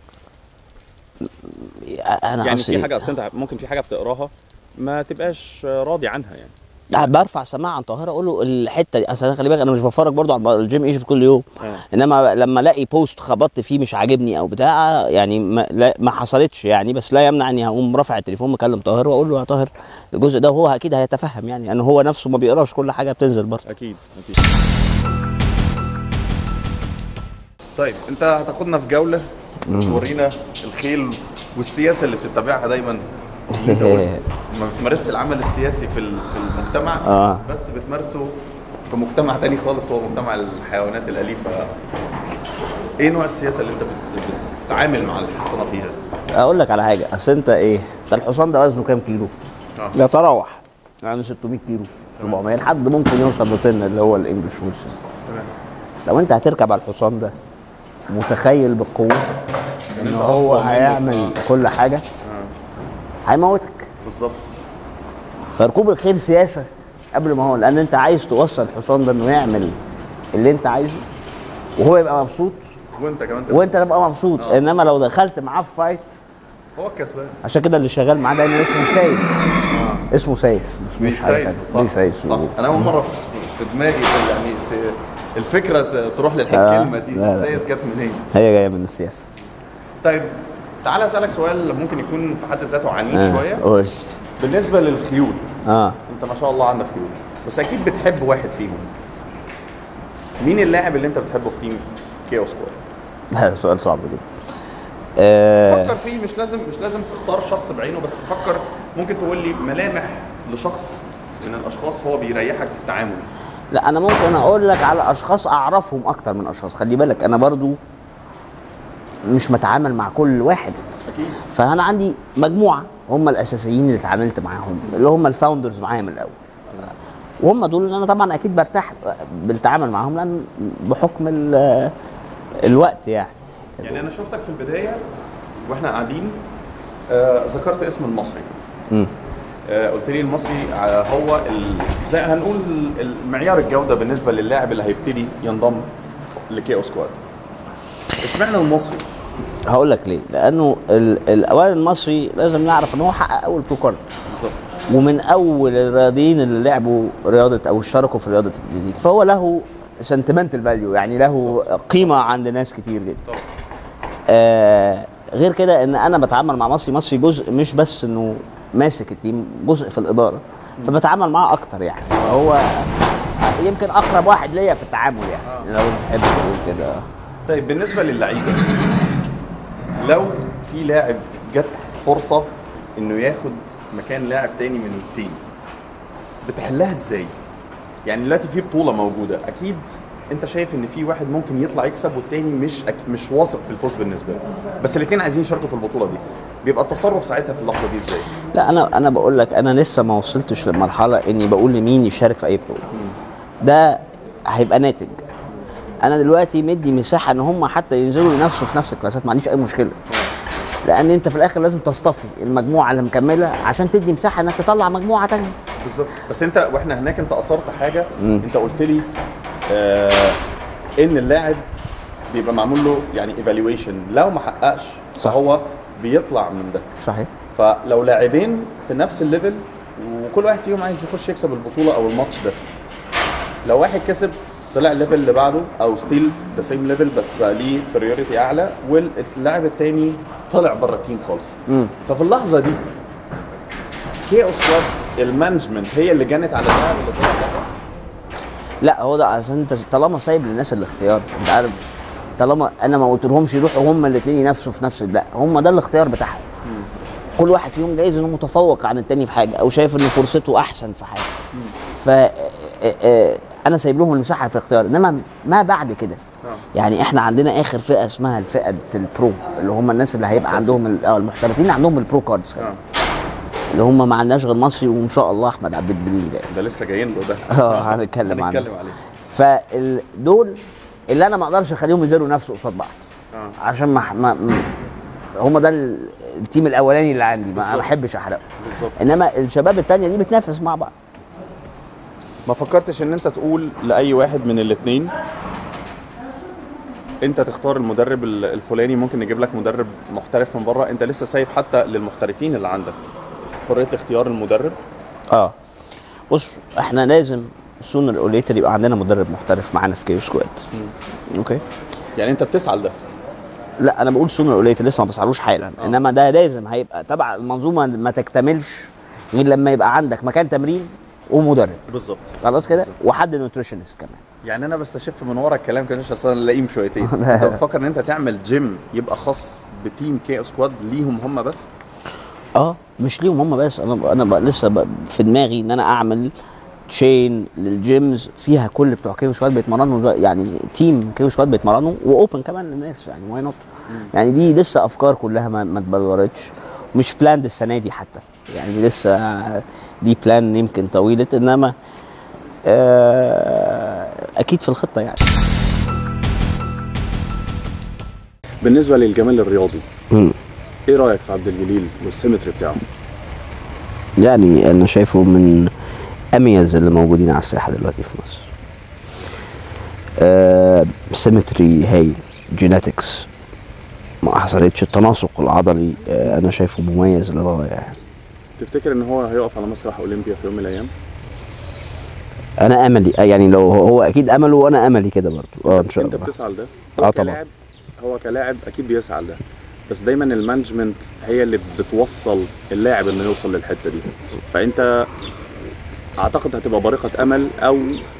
انا يعني أصلي- في حاجه اصل انت ممكن في حاجه بتقراها ما تبقاش راضي عنها يعني لا، برفع سماعه عن طاهره اقول له الحته دي اصل أنا خلي بالك انا مش بتفرج برضو على الجيم ايجيبت كل يوم آه. انما لما الاقي بوست خبطت فيه مش عاجبني او بتاع يعني ما, لا ما حصلتش يعني بس لا يمنع اني هقوم رافع التليفون مكلم طاهر واقول له يا طاهر الجزء ده وهو اكيد هيتفهم يعني لان هو نفسه ما بيقراش كل حاجه بتنزل برضه اكيد اكيد طيب انت هتاخدنا في جوله تورينا الخيل والسياسه اللي بتتبعها دايما انت قلت ما بتمارسش العمل السياسي في ال- في المجتمع آه. بس بتمارسه في مجتمع تاني خالص هو مجتمع الحيوانات الاليفه ايه نوع السياسه اللي انت بت- بتتعامل مع الحصانه فيها؟ اقول لك على حاجه اصل انت ايه انت الحصان ده وزنه كام كيلو اه يتراوح يعني 600 كيلو 700 لحد ممكن يوصل لطن اللي هو الانجلش ويلسون تمام لو انت هتركب على الحصان ده متخيل بالقوه ان انت هو أقوى منه. هيعمل كل حاجه اه هيموتك بالظبط فركوب الخيل سياسه قبل ما هو لان انت عايز توصل الحصان ده انه يعمل اللي انت عايزه وهو يبقى مبسوط وانت كمان تبقى- وانت تبقى مبسوط آه. انما لو دخلت معاه في فايت هو الكسبان عشان كده اللي شغال معاه دايما اسمه سايس اه اسمه سايس مش مش حاجه بيسايس تانية. صح بيسايس صح انا اول مره في- في دماغي كده يعني ت- الفكره ت- تروح آه. للكلمه دي لا، لا. السايس جت منين هي جايه من السياسه طيب تعالى اسالك سؤال ممكن يكون في حد ذاته عنيف آه، شويه قول بالنسبه للخيول اه انت ما شاء الله عندك خيول بس اكيد بتحب واحد فيهم مين اللاعب اللي انت بتحبه في تيم كيو سكواد هذا سؤال صعب جدا آه فكر فيه مش لازم مش لازم تختار شخص بعينه بس فكر ممكن تقول لي ملامح لشخص من الاشخاص هو بيريحك في التعامل لا انا ممكن اقول لك على اشخاص اعرفهم اكتر من اشخاص خلي بالك انا برضو مش متعامل مع كل واحد اكيد فانا عندي مجموعه هم الاساسيين اللي اتعاملت معاهم اللي هم الفاوندرز معايا من الاول وهم دول اللي انا طبعا اكيد برتاح بالتعامل معاهم لان بحكم ال- الوقت يعني يعني انا شفتك في البدايه واحنا قاعدين آه ذكرت اسم المصري مم. آه قلت لي المصري آه هو ال... زي هنقول المعيار الجوده بالنسبه للاعب اللي هيبتدي ينضم لكيو سكواد اشمعنى المصري هقول لك ليه لانه ال- الاوائل المصري لازم نعرف ان هو حقق اول برو كارد بالظبط ومن اول الرياضيين اللي لعبوا رياضه او اشتركوا في رياضه الفيزيك فهو له سنتمنتال فاليو يعني له قيمه عند ناس كتير جدا طبعا آه غير كده ان انا بتعامل مع مصري مصري جزء مش بس انه ماسك التيم جزء في الاداره فبتعامل معاه اكتر يعني هو يمكن اقرب واحد ليا في التعامل يعني لو تحب تقول كده طيب بالنسبه للعيبه لو في لاعب جت فرصه انه ياخد مكان لاعب تاني من التيم بتحلها ازاي يعني دلوقتي في بطوله موجوده اكيد انت شايف ان في واحد ممكن يطلع يكسب والتاني مش أك... مش واثق في الفوز بالنسبه له بس الاثنين عايزين يشاركوا في البطوله دي بيبقى التصرف ساعتها في اللحظه دي ازاي لا انا انا بقول لك انا لسه ما وصلتش لمرحله اني بقول لمين يشارك في اي بطوله ده هيبقى ناتج انا دلوقتي مدي مساحه ان هم حتى ينزلوا ينافسوا في نفس الكلاسات ما عنديش اي مشكله لان انت في الاخر لازم تصطفي المجموعه اللي مكمله عشان تدي مساحه انك تطلع مجموعه تانية بالظبط بس انت واحنا هناك انت اثرت حاجه مم. انت قلت لي آه ان اللاعب بيبقى معمول له يعني ايفالويشن لو ما حققش صح. فهو بيطلع من ده صحيح فلو لاعبين في نفس الليفل وكل واحد فيهم عايز يخش يكسب البطوله او الماتش ده لو واحد كسب طلع الليفل اللي بعده او ستيل ذا سيم ليفل بس بقى ليه بريوريتي اعلى واللاعب التاني طلع بره التيم خالص مم. ففي اللحظه دي كي او سكواد المانجمنت هي اللي جنت على اللاعب اللي طلع بره لا هو ده عشان انت طالما سايب للناس الاختيار انت عارف طالما انا ما قلت لهمش يروحوا هما الاثنين ينافسوا في نفس لا هما ده الاختيار بتاعهم كل واحد فيهم جايز انه متفوق عن التاني في حاجه او شايف ان فرصته احسن في حاجه ف آه، آه، انا سايب لهم المساحه في الاختيار انما ما بعد كده آه. يعني احنا عندنا اخر فئه اسمها الفئه البرو اللي هم الناس اللي هيبقى عندهم ال- آه، المحترفين اللي عندهم البرو كاردز اه اللي هم ما عندناش غير مصري وان شاء الله احمد عبد الجليل ده ده لسه جايين له ده اه هنتكلم عنه هنتكلم عليه فدول اللي انا ما اقدرش اخليهم يزيروا نفسه قصاد بعض اه عشان ما, ما م- هم ده ال- التيم الاولاني اللي عندي ما بالظبط. ما بحبش احرقه بالظبط انما الشباب التانية دي بتنافس مع بعض ما فكرتش ان انت تقول لاي واحد من الاثنين انت تختار المدرب ال- الفلاني ممكن نجيب لك مدرب محترف من بره انت لسه سايب حتى للمحترفين اللي عندك حريه اختيار المدرب اه بص احنا لازم سونر اور ليتر يبقى عندنا مدرب محترف معانا في كيو سكواد اوكي يعني انت بتسعى لده لا انا بقول سونر اور ليتر لسه ما بسعلوش حالا آه. انما ده لازم هيبقى تبع المنظومه ما تكتملش غير لما يبقى عندك مكان تمرين ومدرب بالظبط خلاص كده بالظبط. وحد نيوتريشنست كمان يعني انا بستشف من ورا الكلام كده عشان اصلا لئيم شويتين انت بتفكر ان انت تعمل جيم يبقى خاص بتيم كي سكواد ليهم هم بس اه مش ليهم هم بس انا انا بقى لسه بقى في دماغي ان انا اعمل تشين للجيمز فيها كل بتوع كيو سكواد بيتمرنوا زي- يعني تيم كيو سكواد بيتمرنوا واوبن كمان للناس يعني واي نوت يعني دي لسه افكار كلها ما, ما اتبلورتش مش بلاند السنه دي حتى يعني دي لسه دي بلان يمكن طويله انما آه اكيد في الخطه يعني بالنسبه للجمال الرياضي مم. ايه رايك في عبد الجليل والسيمتري بتاعه يعني انا شايفه من اميز اللي موجودين على الساحه دلوقتي في مصر آه سيمتري هايل جيناتكس ما حصلتش التناسق العضلي آه انا شايفه مميز للغايه يعني تفتكر ان هو هيقف على مسرح اولمبيا في يوم من الايام انا املي آه، يعني لو هو هو اكيد امله وانا املي كده برضو اه ان شاء انت الله بتسعى لده آه هو طبعا. كلاعب هو كلاعب اكيد بيسعى لده بس دايما المانجمنت هي اللي بتوصل اللاعب انه يوصل للحته دي فانت اعتقد هتبقى بارقه امل او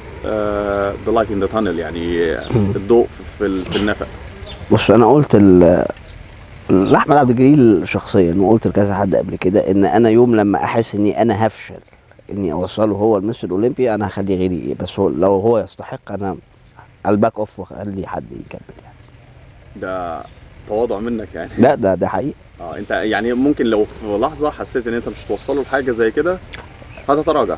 ذا لايت ان ذا تانل يعني الضوء في ال- في النفق بص انا قلت ال لاحمد عبد الجليل شخصيا وقلت لكذا حد قبل كده ان انا يوم لما احس اني انا هفشل اني اوصله هو المستر الاولمبي انا هخليه غيري ايه بس هو لو هو يستحق انا الباك اوف واخلي حد يكمل يعني ده تواضع منك يعني لا ده ده حقيقي اه انت يعني ممكن لو في لحظه حسيت ان انت مش توصله لحاجه زي كده هتتراجع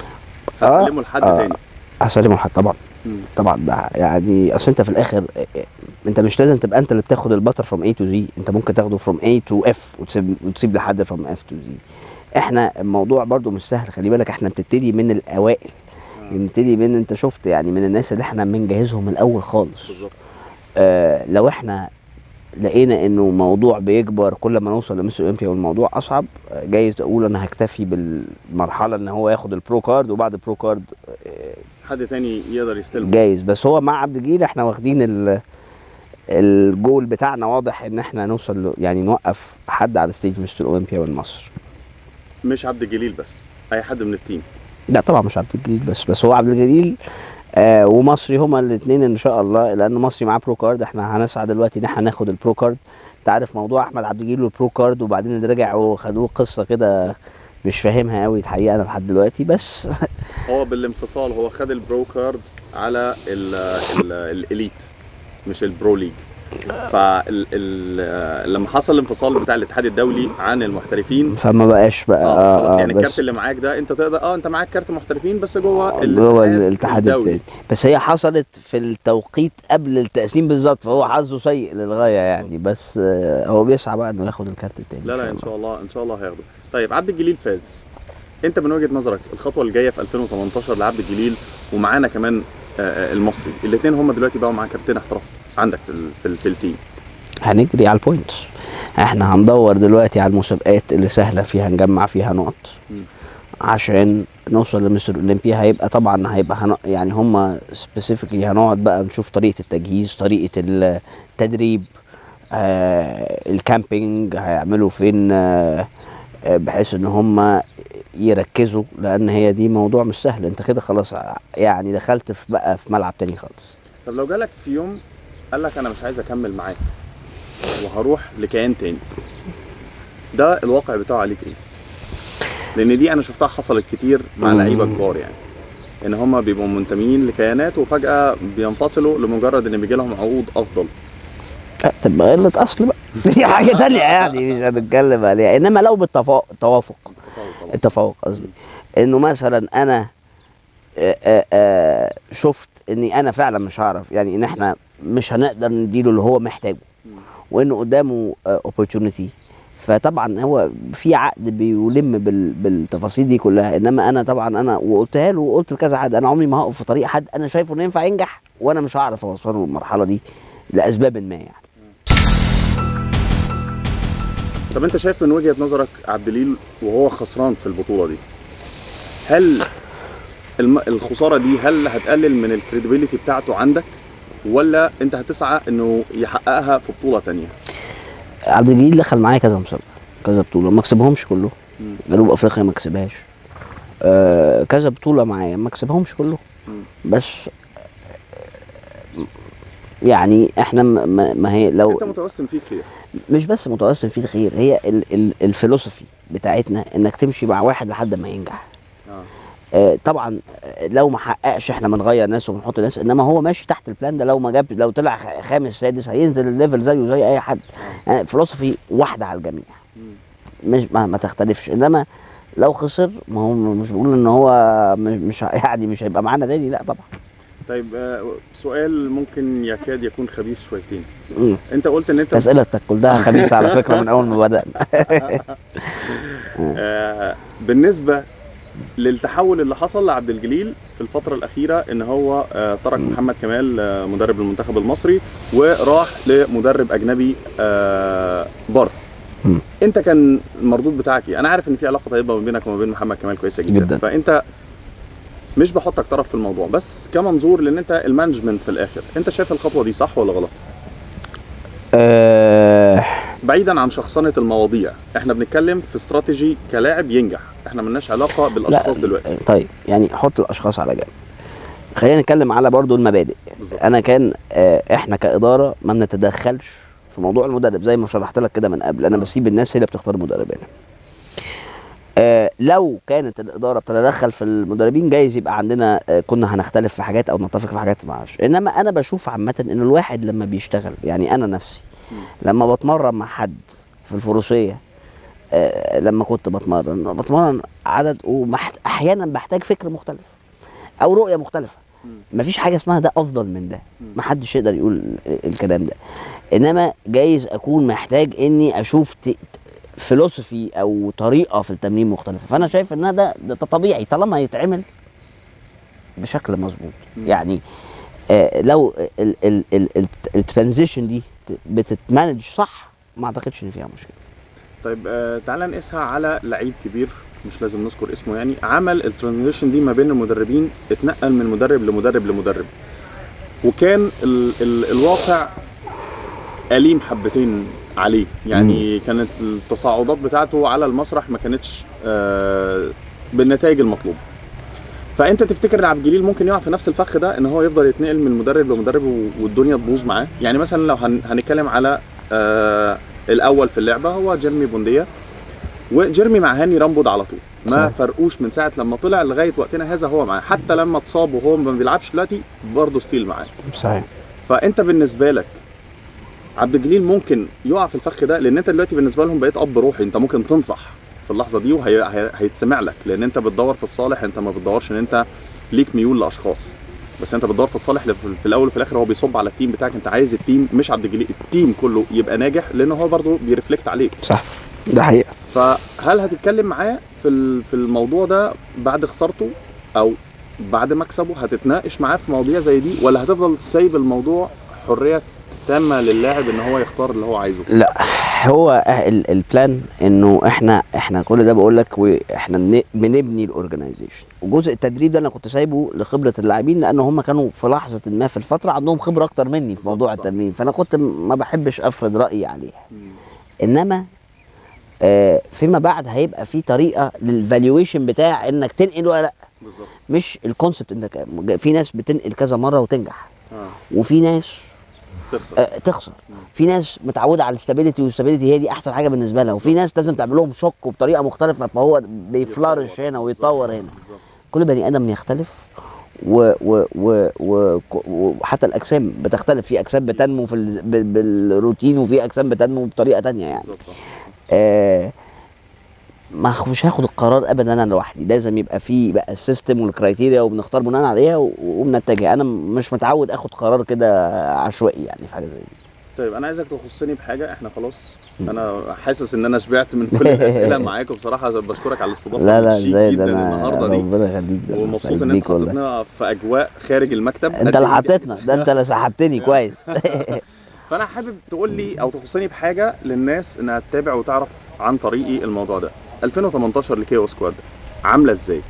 آه، هتسلمه لحد آه. تاني هسلمه لحد طبعا مم. طبعا ده يعني اصل انت في الاخر اه، انت مش لازم تبقى انت اللي بتاخد البطر فروم اي تو زي انت ممكن تاخده فروم اي تو اف وتسيب وتسيب لحد فروم اف تو زي احنا الموضوع برضو مش سهل خلي بالك احنا بنبتدي من الاوائل بنبتدي من انت شفت يعني من الناس اللي احنا بنجهزهم من الاول خالص بالظبط آه لو احنا لقينا انه موضوع بيكبر كل ما نوصل لمستر اولمبيا والموضوع اصعب آه، جايز اقول انا هكتفي بالمرحله ان هو ياخد البرو كارد وبعد البرو كارد آه، حد تاني يقدر يستلم جايز بس هو مع عبد الجليل احنا واخدين ال الجول بتاعنا واضح ان احنا نوصل له- يعني نوقف حد على ستيج مستر اولمبيا من مصر مش عبد الجليل بس اي حد من التيم لا طبعا مش عبد الجليل بس بس هو عبد الجليل آه ومصري هما الاثنين ان شاء الله لان مصري معاه برو كارد احنا هنسعى دلوقتي ان احنا ناخد البرو كارد انت عارف موضوع احمد عبد الجليل والبرو كارد وبعدين اللي رجعوا خدوه قصه كده مش فاهمها قوي الحقيقه انا لحد دلوقتي بس هو بالانفصال هو خد البرو كارد على ال ال الاليت مش البرو ليج فال ال لما حصل الانفصال بتاع الاتحاد الدولي عن المحترفين فما بقاش بقى اه خلاص اه, يعني آه الكارت بس اللي معاك ده انت تقدر اه انت معاك كارت محترفين بس جوه جوه الاتحاد الدولي التاني بس هي حصلت في التوقيت قبل التقسيم بالظبط فهو حظه سيء للغايه يعني بس آه هو بيسعى بقى انه ياخد الكارت التاني لا لا ان شاء الله ان شاء الله هياخده طيب عبد الجليل فاز انت من وجهه نظرك الخطوه الجايه في 2018 لعبد الجليل ومعانا كمان آه، آه، المصري الاثنين هم دلوقتي بقوا مع كابتن احتراف عندك في ال- في, ال- في التيم هنجري على البوينتس احنا هندور دلوقتي على المسابقات اللي سهله فيها نجمع فيها نقط مم. عشان نوصل لمستر اولمبيا هيبقى طبعا هيبقى هن... يعني هم سبيسيفيكلي هنقعد بقى نشوف طريقه التجهيز طريقه التدريب آه الكامبينج هيعملوا فين آه آه، بحيث ان هم يركزوا لان هي دي موضوع مش سهل انت كده خلاص ع- يعني دخلت في بقى في ملعب تاني خالص طب لو جالك في يوم قال لك انا مش عايز اكمل معاك وهروح لكيان تاني ده الواقع بتاعه عليك ايه لان دي انا شفتها حصلت كتير مع مم. لعيبه كبار يعني ان هم بيبقوا منتمين لكيانات وفجاه بينفصلوا لمجرد ان بيجي لهم عقود افضل لا، تبقى قله اصل بقى دي حاجه تانية يعني مش هنتكلم عليها انما لو بالتوافق التفوق قصدي انه مثلا انا آه، آه، آه، شفت اني انا فعلا مش هعرف يعني ان احنا مش هنقدر نديله اللي هو محتاجه وانه قدامه اوبورتيونيتي فطبعا هو في عقد بيلم بال- بالتفاصيل دي كلها انما انا طبعا انا وقلتها له وقلت لكذا حد انا عمري ما هقف في طريق حد انا شايفه انه ينفع ينجح وانا مش هعرف اوصله للمرحله دي لاسباب ما يعني طب انت شايف من وجهه نظرك عبد الجليل وهو خسران في البطوله دي هل الم... الخساره دي هل هتقلل من الكريديبيليتي بتاعته عندك ولا انت هتسعى انه يحققها في بطوله تانية عبد الجليل دخل معايا كذا مسابقه كذا بطوله ما كسبهمش كلهم مم. جنوب افريقيا ما كسبهاش آه كذا بطوله معايا ما كسبهمش كلهم مم. بس آه، يعني احنا ما- ما, ما هي لو انت متوسم فيه خير مش بس متوسم فيه الخير هي ال ال الفلسفي بتاعتنا انك تمشي مع واحد لحد ما ينجح اه آه، طبعا آه، لو ما حققش احنا بنغير ناس وبنحط ناس انما هو ماشي تحت البلان ده لو ما جاب لو طلع خ- خامس سادس هينزل الليفل زيه زي اي حد يعني فلسفي واحده على الجميع مم. مش ما, ما تختلفش انما لو خسر ما هو مش بقول ان هو مش مش ه- يعني مش هيبقى معانا تاني لا طبعا طيب آه، سؤال ممكن يكاد يكون خبيث شويتين مم. انت قلت ان انت اسئلتك كلها خبيثه على فكره من اول ما بدانا آه بالنسبه للتحول اللي حصل لعبد الجليل في الفتره الاخيره ان هو آه ترك محمد كمال آه مدرب المنتخب المصري وراح لمدرب اجنبي آه بره مم. انت كان المردود بتاعك ايه انا عارف ان في علاقه طيبه ما بينك وما بين محمد كمال كويسه جدا, جداً. فانت مش بحطك طرف في الموضوع بس كمنظور لان انت المانجمنت في الاخر انت شايف الخطوه دي صح ولا غلط آه بعيدا عن شخصنه المواضيع احنا بنتكلم في استراتيجي كلاعب ينجح احنا ملناش علاقه بالاشخاص دلوقتي طيب يعني حط الاشخاص على جنب خلينا نتكلم على برضو المبادئ بالظبط انا كان آه احنا كاداره ما بنتدخلش في موضوع المدرب زي ما شرحت لك كده من قبل انا بسيب الناس هي اللي بتختار المدربين آه لو كانت الاداره بتتدخل في المدربين جايز يبقى عندنا آه كنا هنختلف في حاجات او نتفق في حاجات معرفش انما انا بشوف عامه ان الواحد لما بيشتغل يعني انا نفسي لما بتمرن مع حد في الفروسيه آه لما كنت بتمرن بتمرن عدد واحيانا بحتاج فكر مختلف او رؤيه مختلفه مفيش حاجه اسمها ده افضل من ده محدش يقدر يقول ال- الكلام ده انما جايز اكون محتاج اني اشوف ت- ت- فلسفي او طريقه في التمرين مختلفه فانا شايف ان ده ده طبيعي طالما يتعمل بشكل مظبوط مم. يعني آه لو ال- ال- ال- ال- الترانزيشن دي ت- بتتمانج صح ما اعتقدش ان فيها مشكله طيب آه تعالى نقيسها على لعيب كبير مش لازم نذكر اسمه يعني عمل الترانزيشن دي ما بين المدربين اتنقل من مدرب لمدرب لمدرب وكان ال ال الواقع أليم حبتين عليه يعني كانت التصاعدات بتاعته على المسرح ما كانتش آه بالنتائج المطلوبه فانت تفتكر ان عبد الجليل ممكن يقع في نفس الفخ ده ان هو يفضل يتنقل من مدرب لمدرب و- والدنيا تبوظ معاه يعني مثلا لو هن هنتكلم على آه الاول في اللعبه هو جيرمي بونديا وجيرمي مع هاني رامبود على طول ما صحيح. فرقوش من ساعه لما طلع لغايه وقتنا هذا هو معاه حتى لما اتصاب وهو ما بيلعبش دلوقتي برضه ستيل معاه صحيح فانت بالنسبه لك عبد الجليل ممكن يقع في الفخ ده لان انت دلوقتي بالنسبه لهم بقيت اب روحي انت ممكن تنصح في اللحظه دي وهيتسمع لك لان انت بتدور في الصالح انت ما بتدورش ان انت ليك ميول لاشخاص بس انت بتدور في الصالح اللي في- في الاول وفي الاخر هو بيصب على التيم بتاعك انت عايز التيم مش عبد الجليل التيم كله يبقى ناجح لان هو برضه بيرفلكت عليك صح ده حقيقه فهل هتتكلم معاه في ال- في الموضوع ده بعد خسارته او بعد مكسبه هتتناقش معاه في مواضيع زي دي ولا هتفضل سايب الموضوع حريه تامه للاعب ان هو يختار اللي هو عايزه لا هو إح- ال- البلان انه احنا احنا كل ده بقول لك واحنا بن- بنبني الاورجنايزيشن وجزء التدريب ده انا كنت سايبه لخبره اللاعبين لان هم كانوا في لحظه ما في الفتره عندهم خبره اكتر مني في صح، موضوع صح. التمرين فانا كنت م- ما بحبش افرض رايي عليه انما آه فيما بعد هيبقى في طريقه للفالويشن بتاع انك تنقل ولا لا بالظبط مش الكونسبت انك في ناس بتنقل كذا مره وتنجح اه وفي ناس تخسر آه، تخسر في ناس متعوده على الاستابيليتي والاستابيليتي هي دي احسن حاجه بالنسبه لها وفي ناس لازم تعمل لهم شوك وبطريقه مختلفه فهو بيفلارش يتطور. هنا ويتطور هنا بالظبط كل بني ادم يختلف و و و و وحتى الاجسام بتختلف في اجسام بتنمو في ال- بال- بالروتين وفي اجسام بتنمو بطريقه تانية يعني بالظبط صح. آه ما خ- مش هاخد القرار ابدا انا لوحدي لازم يبقى في بقى السيستم والكرايتيريا وبنختار بناء عليها و- وبنتجه انا مش متعود اخد قرار كده عشوائي يعني في حاجه زي دي طيب انا عايزك تخصني بحاجه احنا خلاص انا حاسس ان انا شبعت من كل الاسئله معاك وبصراحه بشكرك على الاستضافه لا لا شيك ازاي جدا ده انا النهارده دي ربنا يخليك ده أنا ومبسوط سعيد ان انت بيك والله حطيتنا في اجواء خارج المكتب انت اللي قد إيه حطيتنا ده انت اللي سحبتني كويس فانا حابب تقول لي او تخصني بحاجه للناس انها تتابع وتعرف عن طريقي الموضوع ده 2018 لكيو سكواد عامله ازاي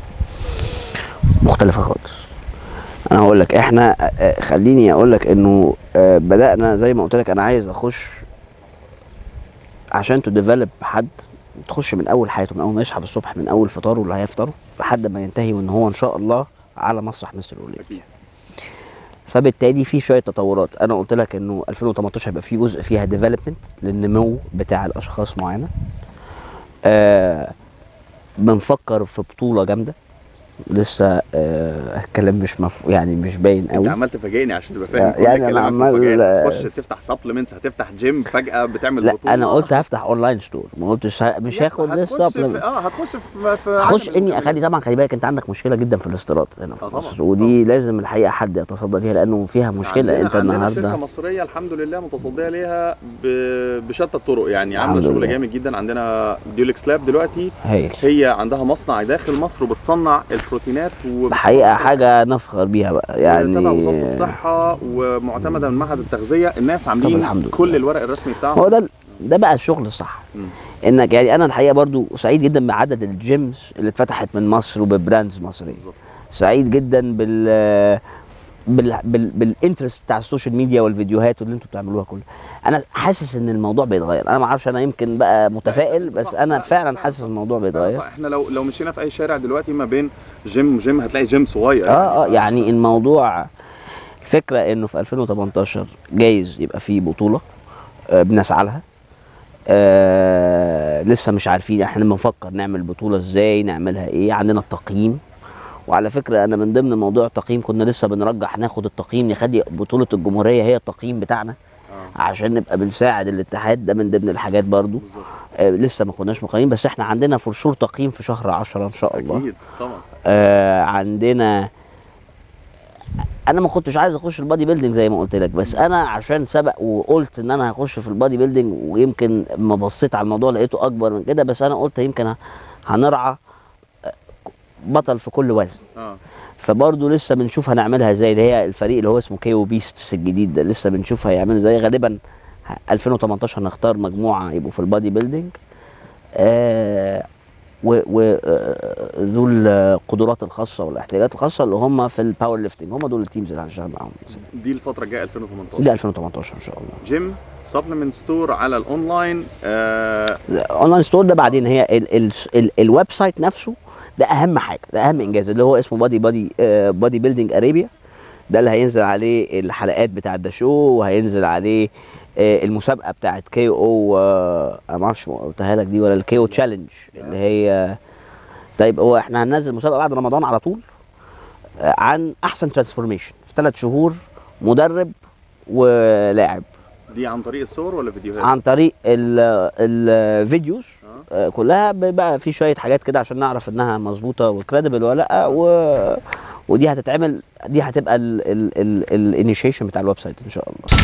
مختلفة خالص انا هقول لك احنا آه، آه، خليني اقول لك انه آه، بدأنا زي ما قلت لك انا عايز اخش عشان تديفلوب حد تخش من اول حياته من اول ما يصحى الصبح من اول فطاره اللي هيفطره لحد ما ينتهي وان هو ان شاء الله على مسرح مصر الاولمبي اكيد فبالتالي في شويه تطورات انا قلت لك انه 2018 هيبقى في جزء فيها ديفلوبمنت للنمو بتاع الاشخاص معينه آه بنفكر في بطوله جامده لسه آه الكلام مش مف... يعني مش باين انت قوي عمال تفاجئني عشان تبقى فاهم كل يعني أنا كلامك عمال- مفاجآت. تخش تفتح سبلمنتس هتفتح جيم فجاه بتعمل لا بطوله انا قلت هفتح اونلاين ستور ما قلتش ه- مش لا، هاخد هتخش لسه في- اه هتخش في في هخش عالم اني اخلي طبعا خلي بالك انت عندك مشكله جدا في الاستيراد هنا في آه طبعاً، مصر ودي لازم الحقيقه حد يتصدى ليها لانه فيها مشكله عندنا انت عندنا النهارده شركه مصريه الحمد لله متصديه ليها ب- بشتى الطرق يعني عامله الحمد شغل لله. جامد جدا عندنا ديولكس لاب دلوقتي هايل هي عندها مصنع داخل مصر وبتصنع البروتينات الحقيقه حاجه نفخر بيها بقى يعني تبع يعني وزاره الصحه ومعتمده من معهد التغذيه الناس عاملين الحمد لله. كل الورق الرسمي بتاعهم هو ده ده بقى الشغل الصح مم. انك يعني انا الحقيقه برضو سعيد جدا بعدد الجيمز اللي اتفتحت من مصر وببراندز مصريه بالظبط سعيد جدا بال بال بال بالانترست بتاع السوشيال ميديا والفيديوهات واللي انتوا بتعملوها كلها انا حاسس ان الموضوع بيتغير انا ما اعرفش انا يمكن بقى متفائل بس صح. انا لا، فعلا لا، حاسس صح. الموضوع فعلا بيتغير صح. احنا لو لو مشينا في اي شارع دلوقتي ما بين جيم وجيم هتلاقي جيم صغير اه اه يعني الموضوع فكرة انه في 2018 جايز يبقى في بطولة آه بنسعى لها آه لسه مش عارفين احنا بنفكر نعمل بطولة ازاي نعملها ايه عندنا التقييم وعلى فكرة انا من ضمن موضوع التقييم كنا لسه بنرجح ناخد التقييم نخلي بطولة الجمهورية هي التقييم بتاعنا آه. عشان نبقى بنساعد الاتحاد ده من ضمن الحاجات برضو بالظبط آه لسه ما كناش مقيمين بس احنا عندنا فرشور تقييم في شهر 10 ان شاء الله اكيد طبعا آه عندنا انا ما كنتش عايز اخش البادي بيلدينج زي ما قلت لك بس انا عشان سبق وقلت ان انا هخش في البادي بيلدينج ويمكن ما بصيت على الموضوع لقيته اكبر من كده بس انا قلت يمكن ه- هنرعى آه، بطل في كل وزن اه فبرضه لسه بنشوف هنعملها ازاي اللي هي الفريق اللي هو اسمه كيو بيستس الجديد ده لسه بنشوف هيعملوا ازاي غالبا ه- 2018 نختار مجموعه يبقوا في البادي بيلدينج آه وذو القدرات الخاصه والاحتياجات الخاصه اللي هم في الباور ليفتنج هم دول التيمز اللي هنشتغل معاهم دي الفتره الجايه 2018 ده 2018 ان شاء الله جيم سبلمنت ستور على الاونلاين آه اونلاين ستور ده بعدين هي ال ال ال الويب سايت نفسه ده اهم حاجه ده اهم انجاز اللي هو اسمه بادي بادي بادي بيلدينج اريبيا ده اللي هينزل عليه الحلقات بتاعه ده شو وهينزل عليه آه، المسابقه بتاعه كي او انا ما اعرفش قلتها لك دي ولا الكي او تشالنج اللي هي طيب هو احنا هننزل مسابقه بعد رمضان على طول آه، عن احسن ترانسفورميشن في ثلاث شهور مدرب ولاعب دي عن طريق الصور ولا فيديوهات؟ عن طريق ال- الفيديوز آه، كلها بقى في شويه حاجات كده عشان نعرف انها مظبوطه وكريديبل ولا لا و... ودي هتتعمل دي هتبقى الانيشيشن بتاع الويب سايت ان شاء الله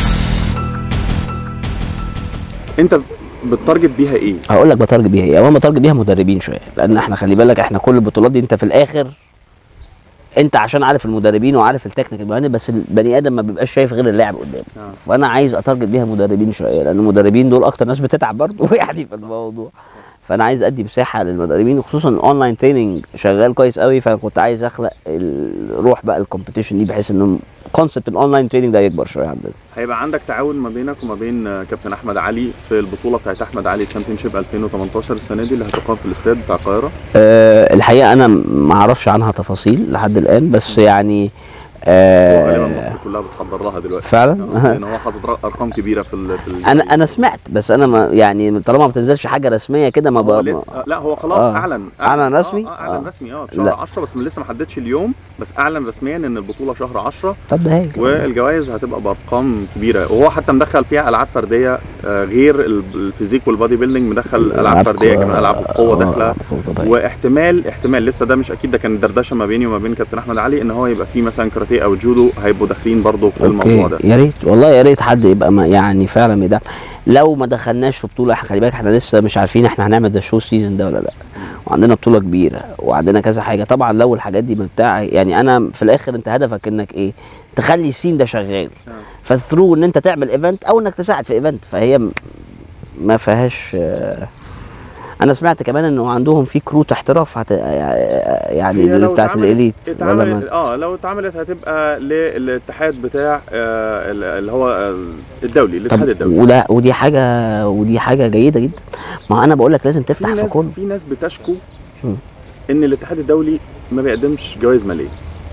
انت بتارجت بيها ايه؟ هقول لك بتارجت بيها ايه اول بتارجت بيها مدربين شويه لان احنا خلي بالك احنا كل البطولات دي انت في الاخر انت عشان عارف المدربين وعارف التكنيك المهني بس البني ادم ما بيبقاش شايف غير اللاعب قدامه آه. فانا عايز اتارجت بيها مدربين شويه لان المدربين دول اكتر ناس بتتعب برضه يعني في الموضوع فانا عايز ادي مساحه للمدربين وخصوصا الاونلاين تريننج شغال كويس قوي فانا كنت عايز اخلق الروح بقى الكومبيتيشن دي بحيث انه كونسبت الاونلاين تريننج ده يكبر شويه عندنا هيبقى عندك تعاون ما بينك وما بين آه، كابتن احمد علي في البطوله بتاعت احمد علي تشامبيون شيب 2018 السنه دي اللي هتقام في الاستاد بتاع القاهره أه الحقيقه انا ما اعرفش عنها تفاصيل لحد الان بس يعني غالبا أه مصر كلها بتحضر لها دلوقتي فعلا آه، لان هو حاطط ر- ارقام كبيره في ال في ال- انا انا سمعت بس انا ما يعني طالما ما بتنزلش حاجه رسميه كده ما هو بقى لسه آه، لا هو خلاص آه. اعلن أعلن رسمي؟ اه, آه اعلن آه. رسمي اه في شهر لا. 10 بس لسه ما حددش اليوم بس اعلن رسميا ان البطوله شهر 10 طب ده هايل والجوائز هتبقى بارقام كبيره وهو حتى مدخل فيها العاب فرديه آه، غير ال- الفيزيك والبادي بيلدينج مدخل العاب فرديه قوة. كمان العاب القوه آه، داخله ألعاب قوة طبيعية. واحتمال احتمال لسه ده مش اكيد ده كان دردشه ما بيني وما بين كابتن احمد علي ان هو يبقى فيه مثلا كاراتيه او جودو هيبقوا داخلين برضه في الموضوع ده اوكي يا ريت والله يا ريت حد يبقى ما يعني فعلا يدعم لو ما دخلناش في بطوله خلي بالك احنا لسه مش عارفين احنا هنعمل ده شو سيزون ده ولا لا وعندنا بطوله كبيره وعندنا كذا حاجه طبعا لو الحاجات دي بتاع يعني انا في الاخر انت هدفك انك ايه تخلي السين ده شغال آه. فثرو ان انت تعمل ايفنت او انك تساعد في ايفنت فهي م- ما فيهاش آه، انا سمعت كمان انه عندهم في كروت احتراف هت... يعني هي لو بتاعت اتعملت- الاليت ولا اتعملت ما اه لو اتعملت هتبقى للاتحاد بتاع آه ال- اللي هو آه، الدولي الاتحاد طب الدولي وده ودي حاجه ودي حاجه جيده جدا ما انا بقول لك لازم في تفتح في ناس كل في ناس بتشكو مم. ان الاتحاد الدولي ما بيقدمش جوائز ماليه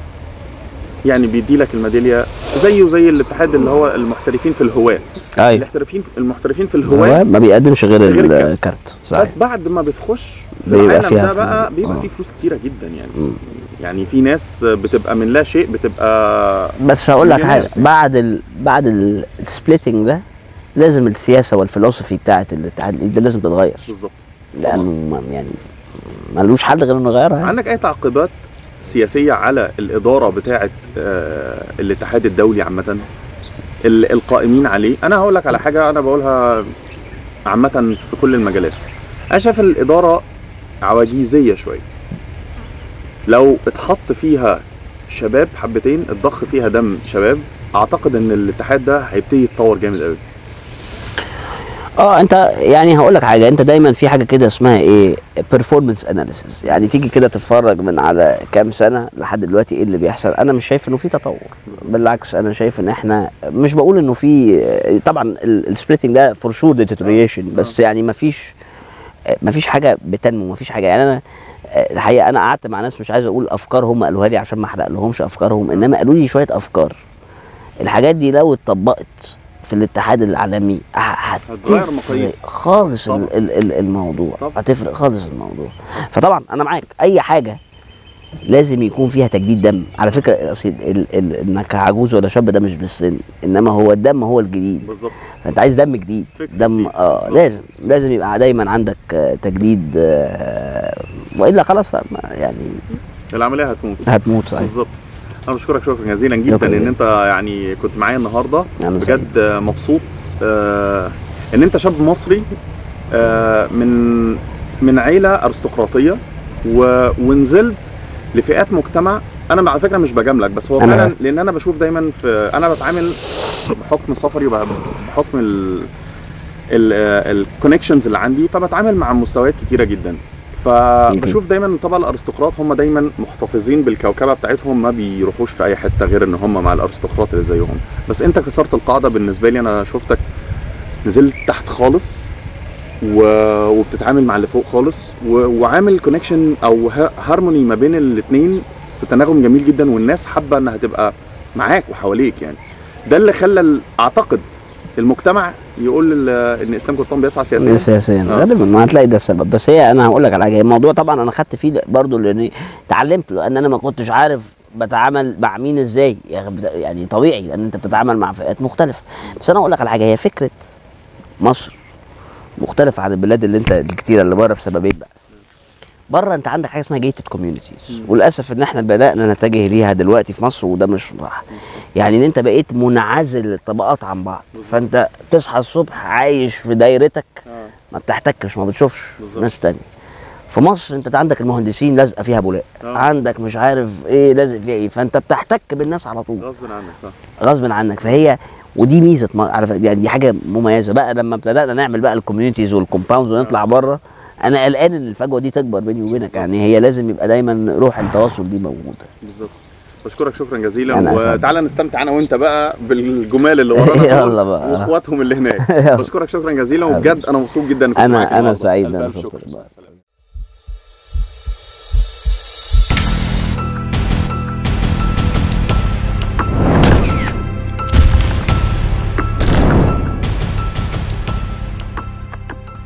يعني بيدي لك الميداليه زيه زي الاتحاد اللي هو المحترفين في الهواه ايوه الاحترافين المحترفين في هو الهواه ما بيقدمش غير غير الكارت. الكارت صحيح بس بعد ما بتخش في بيبقى العالم فيها ده بقى فلوس. بيبقى آه. فيه فلوس كتيره جدا يعني مم. يعني في ناس بتبقى من لا شيء بتبقى بس هقول لك مليونير حاجه ساعتها. بعد ال... بعد السبليتنج ده لازم السياسه والفلسفي بتاعت الاتحاد ده لازم تتغير بالظبط لانه ما- يعني ملوش حل غير انه يغيرها يعني. عندك اي تعقيبات سياسيه على الاداره بتاعه آه، الاتحاد الدولي عامه ال- القائمين عليه انا هقول لك على حاجه انا بقولها عامه في كل المجالات انا شايف الاداره عواجيزيه شويه لو اتحط فيها شباب حبتين اتضخ فيها دم شباب اعتقد ان الاتحاد ده هيبتدي يتطور جامد قوي اه انت يعني هقول لك حاجه انت دايما في حاجه كده اسمها ايه بيرفورمانس اناليسيس يعني تيجي كده تتفرج من على كام سنه لحد دلوقتي ايه اللي بيحصل انا مش شايف انه في تطور بالعكس انا شايف ان احنا مش بقول انه في طبعا السبليتنج ده فور شور ديتوريشن بس يعني ما فيش ما فيش حاجه بتنمو ما فيش حاجه يعني انا الحقيقه انا قعدت مع ناس مش عايز اقول افكار هم قالوها لي عشان ما احرق لهمش افكارهم انما قالوا لي شويه افكار الحاجات دي لو اتطبقت في الاتحاد العالمي ه- هتغير هتفرق مقاييس. خالص طبعا. ال- ال- ال- الموضوع طبعا. هتفرق خالص الموضوع فطبعا انا معاك اي حاجه لازم يكون فيها تجديد دم على فكره أصل ال- ال- انك عجوز ولا شاب ده مش بالسن انما هو الدم هو الجديد بالظبط فانت عايز دم جديد فكر دم جديد، اه بالظبط. لازم لازم يبقى دايما عندك آه، تجديد آه، والا خلاص ما- يعني العمليه هتموت هتموت صحيح بالظبط انا بشكرك شكرا جزيلا جدا شكراً. ان انت يعني كنت معايا النهارده أنا سعيد. بجد مبسوط آه ان انت شاب مصري آه من من عيله ارستقراطيه و... ونزلت لفئات مجتمع انا على فكره مش بجاملك بس هو أنا فعلا عارف. لان انا بشوف دايما في انا بتعامل بحكم سفري وبحكم ال الكونكشنز اللي عندي فبتعامل مع مستويات كتيره جدا فبشوف دايما إن طبعا الارستقراط هم دايما محتفظين بالكوكبه بتاعتهم ما بيروحوش في اي حته غير ان هم مع الارستقراط اللي زيهم بس انت كسرت القاعده بالنسبه لي انا شفتك نزلت تحت خالص و... وبتتعامل مع اللي فوق خالص و... وعامل كونكشن او ه... هارموني ما بين الاثنين في تناغم جميل جدا والناس حابه انها تبقى معاك وحواليك يعني ده اللي خلى ال- اعتقد المجتمع يقول ال- ان اسلام قرطان بيسعى سياسيا سياسيا آه. غالبا ما هتلاقي ده السبب بس هي انا هقول لك على حاجه الموضوع طبعا انا خدت فيه برضو لاني اتعلمت لان انا ما كنتش عارف بتعامل مع مين ازاي يعني طبيعي لان انت بتتعامل مع فئات مختلفه بس انا اقول لك على حاجه هي فكره مصر مختلفه عن البلاد اللي انت الكتيره اللي بره في سببين بقى بره انت عندك حاجه اسمها جيتد كوميونيتيز وللاسف ان احنا بدانا نتجه ليها دلوقتي في مصر وده مش صح يعني ان انت بقيت منعزل الطبقات عن بعض فانت تصحى الصبح عايش في دايرتك آه. ما بتحتكش ما بتشوفش بالظبط. ناس تانية في مصر انت عندك المهندسين لازقه فيها بولاق آه. عندك مش عارف ايه لازق فيها ايه فانت بتحتك بالناس على طول غصب عنك صح غصب عنك فهي ودي ميزه م- على فكرة يعني دي حاجه مميزه بقى لما ابتدانا نعمل بقى الكوميونيتيز والكومباوندز ونطلع بره انا قلقان ان الفجوه دي تكبر بيني وبينك يعني هي لازم يبقى دايما روح التواصل دي موجوده بالظبط بشكرك شكرا جزيلا أنا أسعد. وتعالى نستمتع انا وانت بقى بالجمال اللي ورانا يلا دول بقى. واخواتهم اللي هناك يلا. بشكرك شكرا جزيلا وبجد انا مبسوط جدا إني كنت أنا- معاك أنا النهاردة. سعيد إن ألف أنا ألف شفت شكر. بقى. مع السلامة.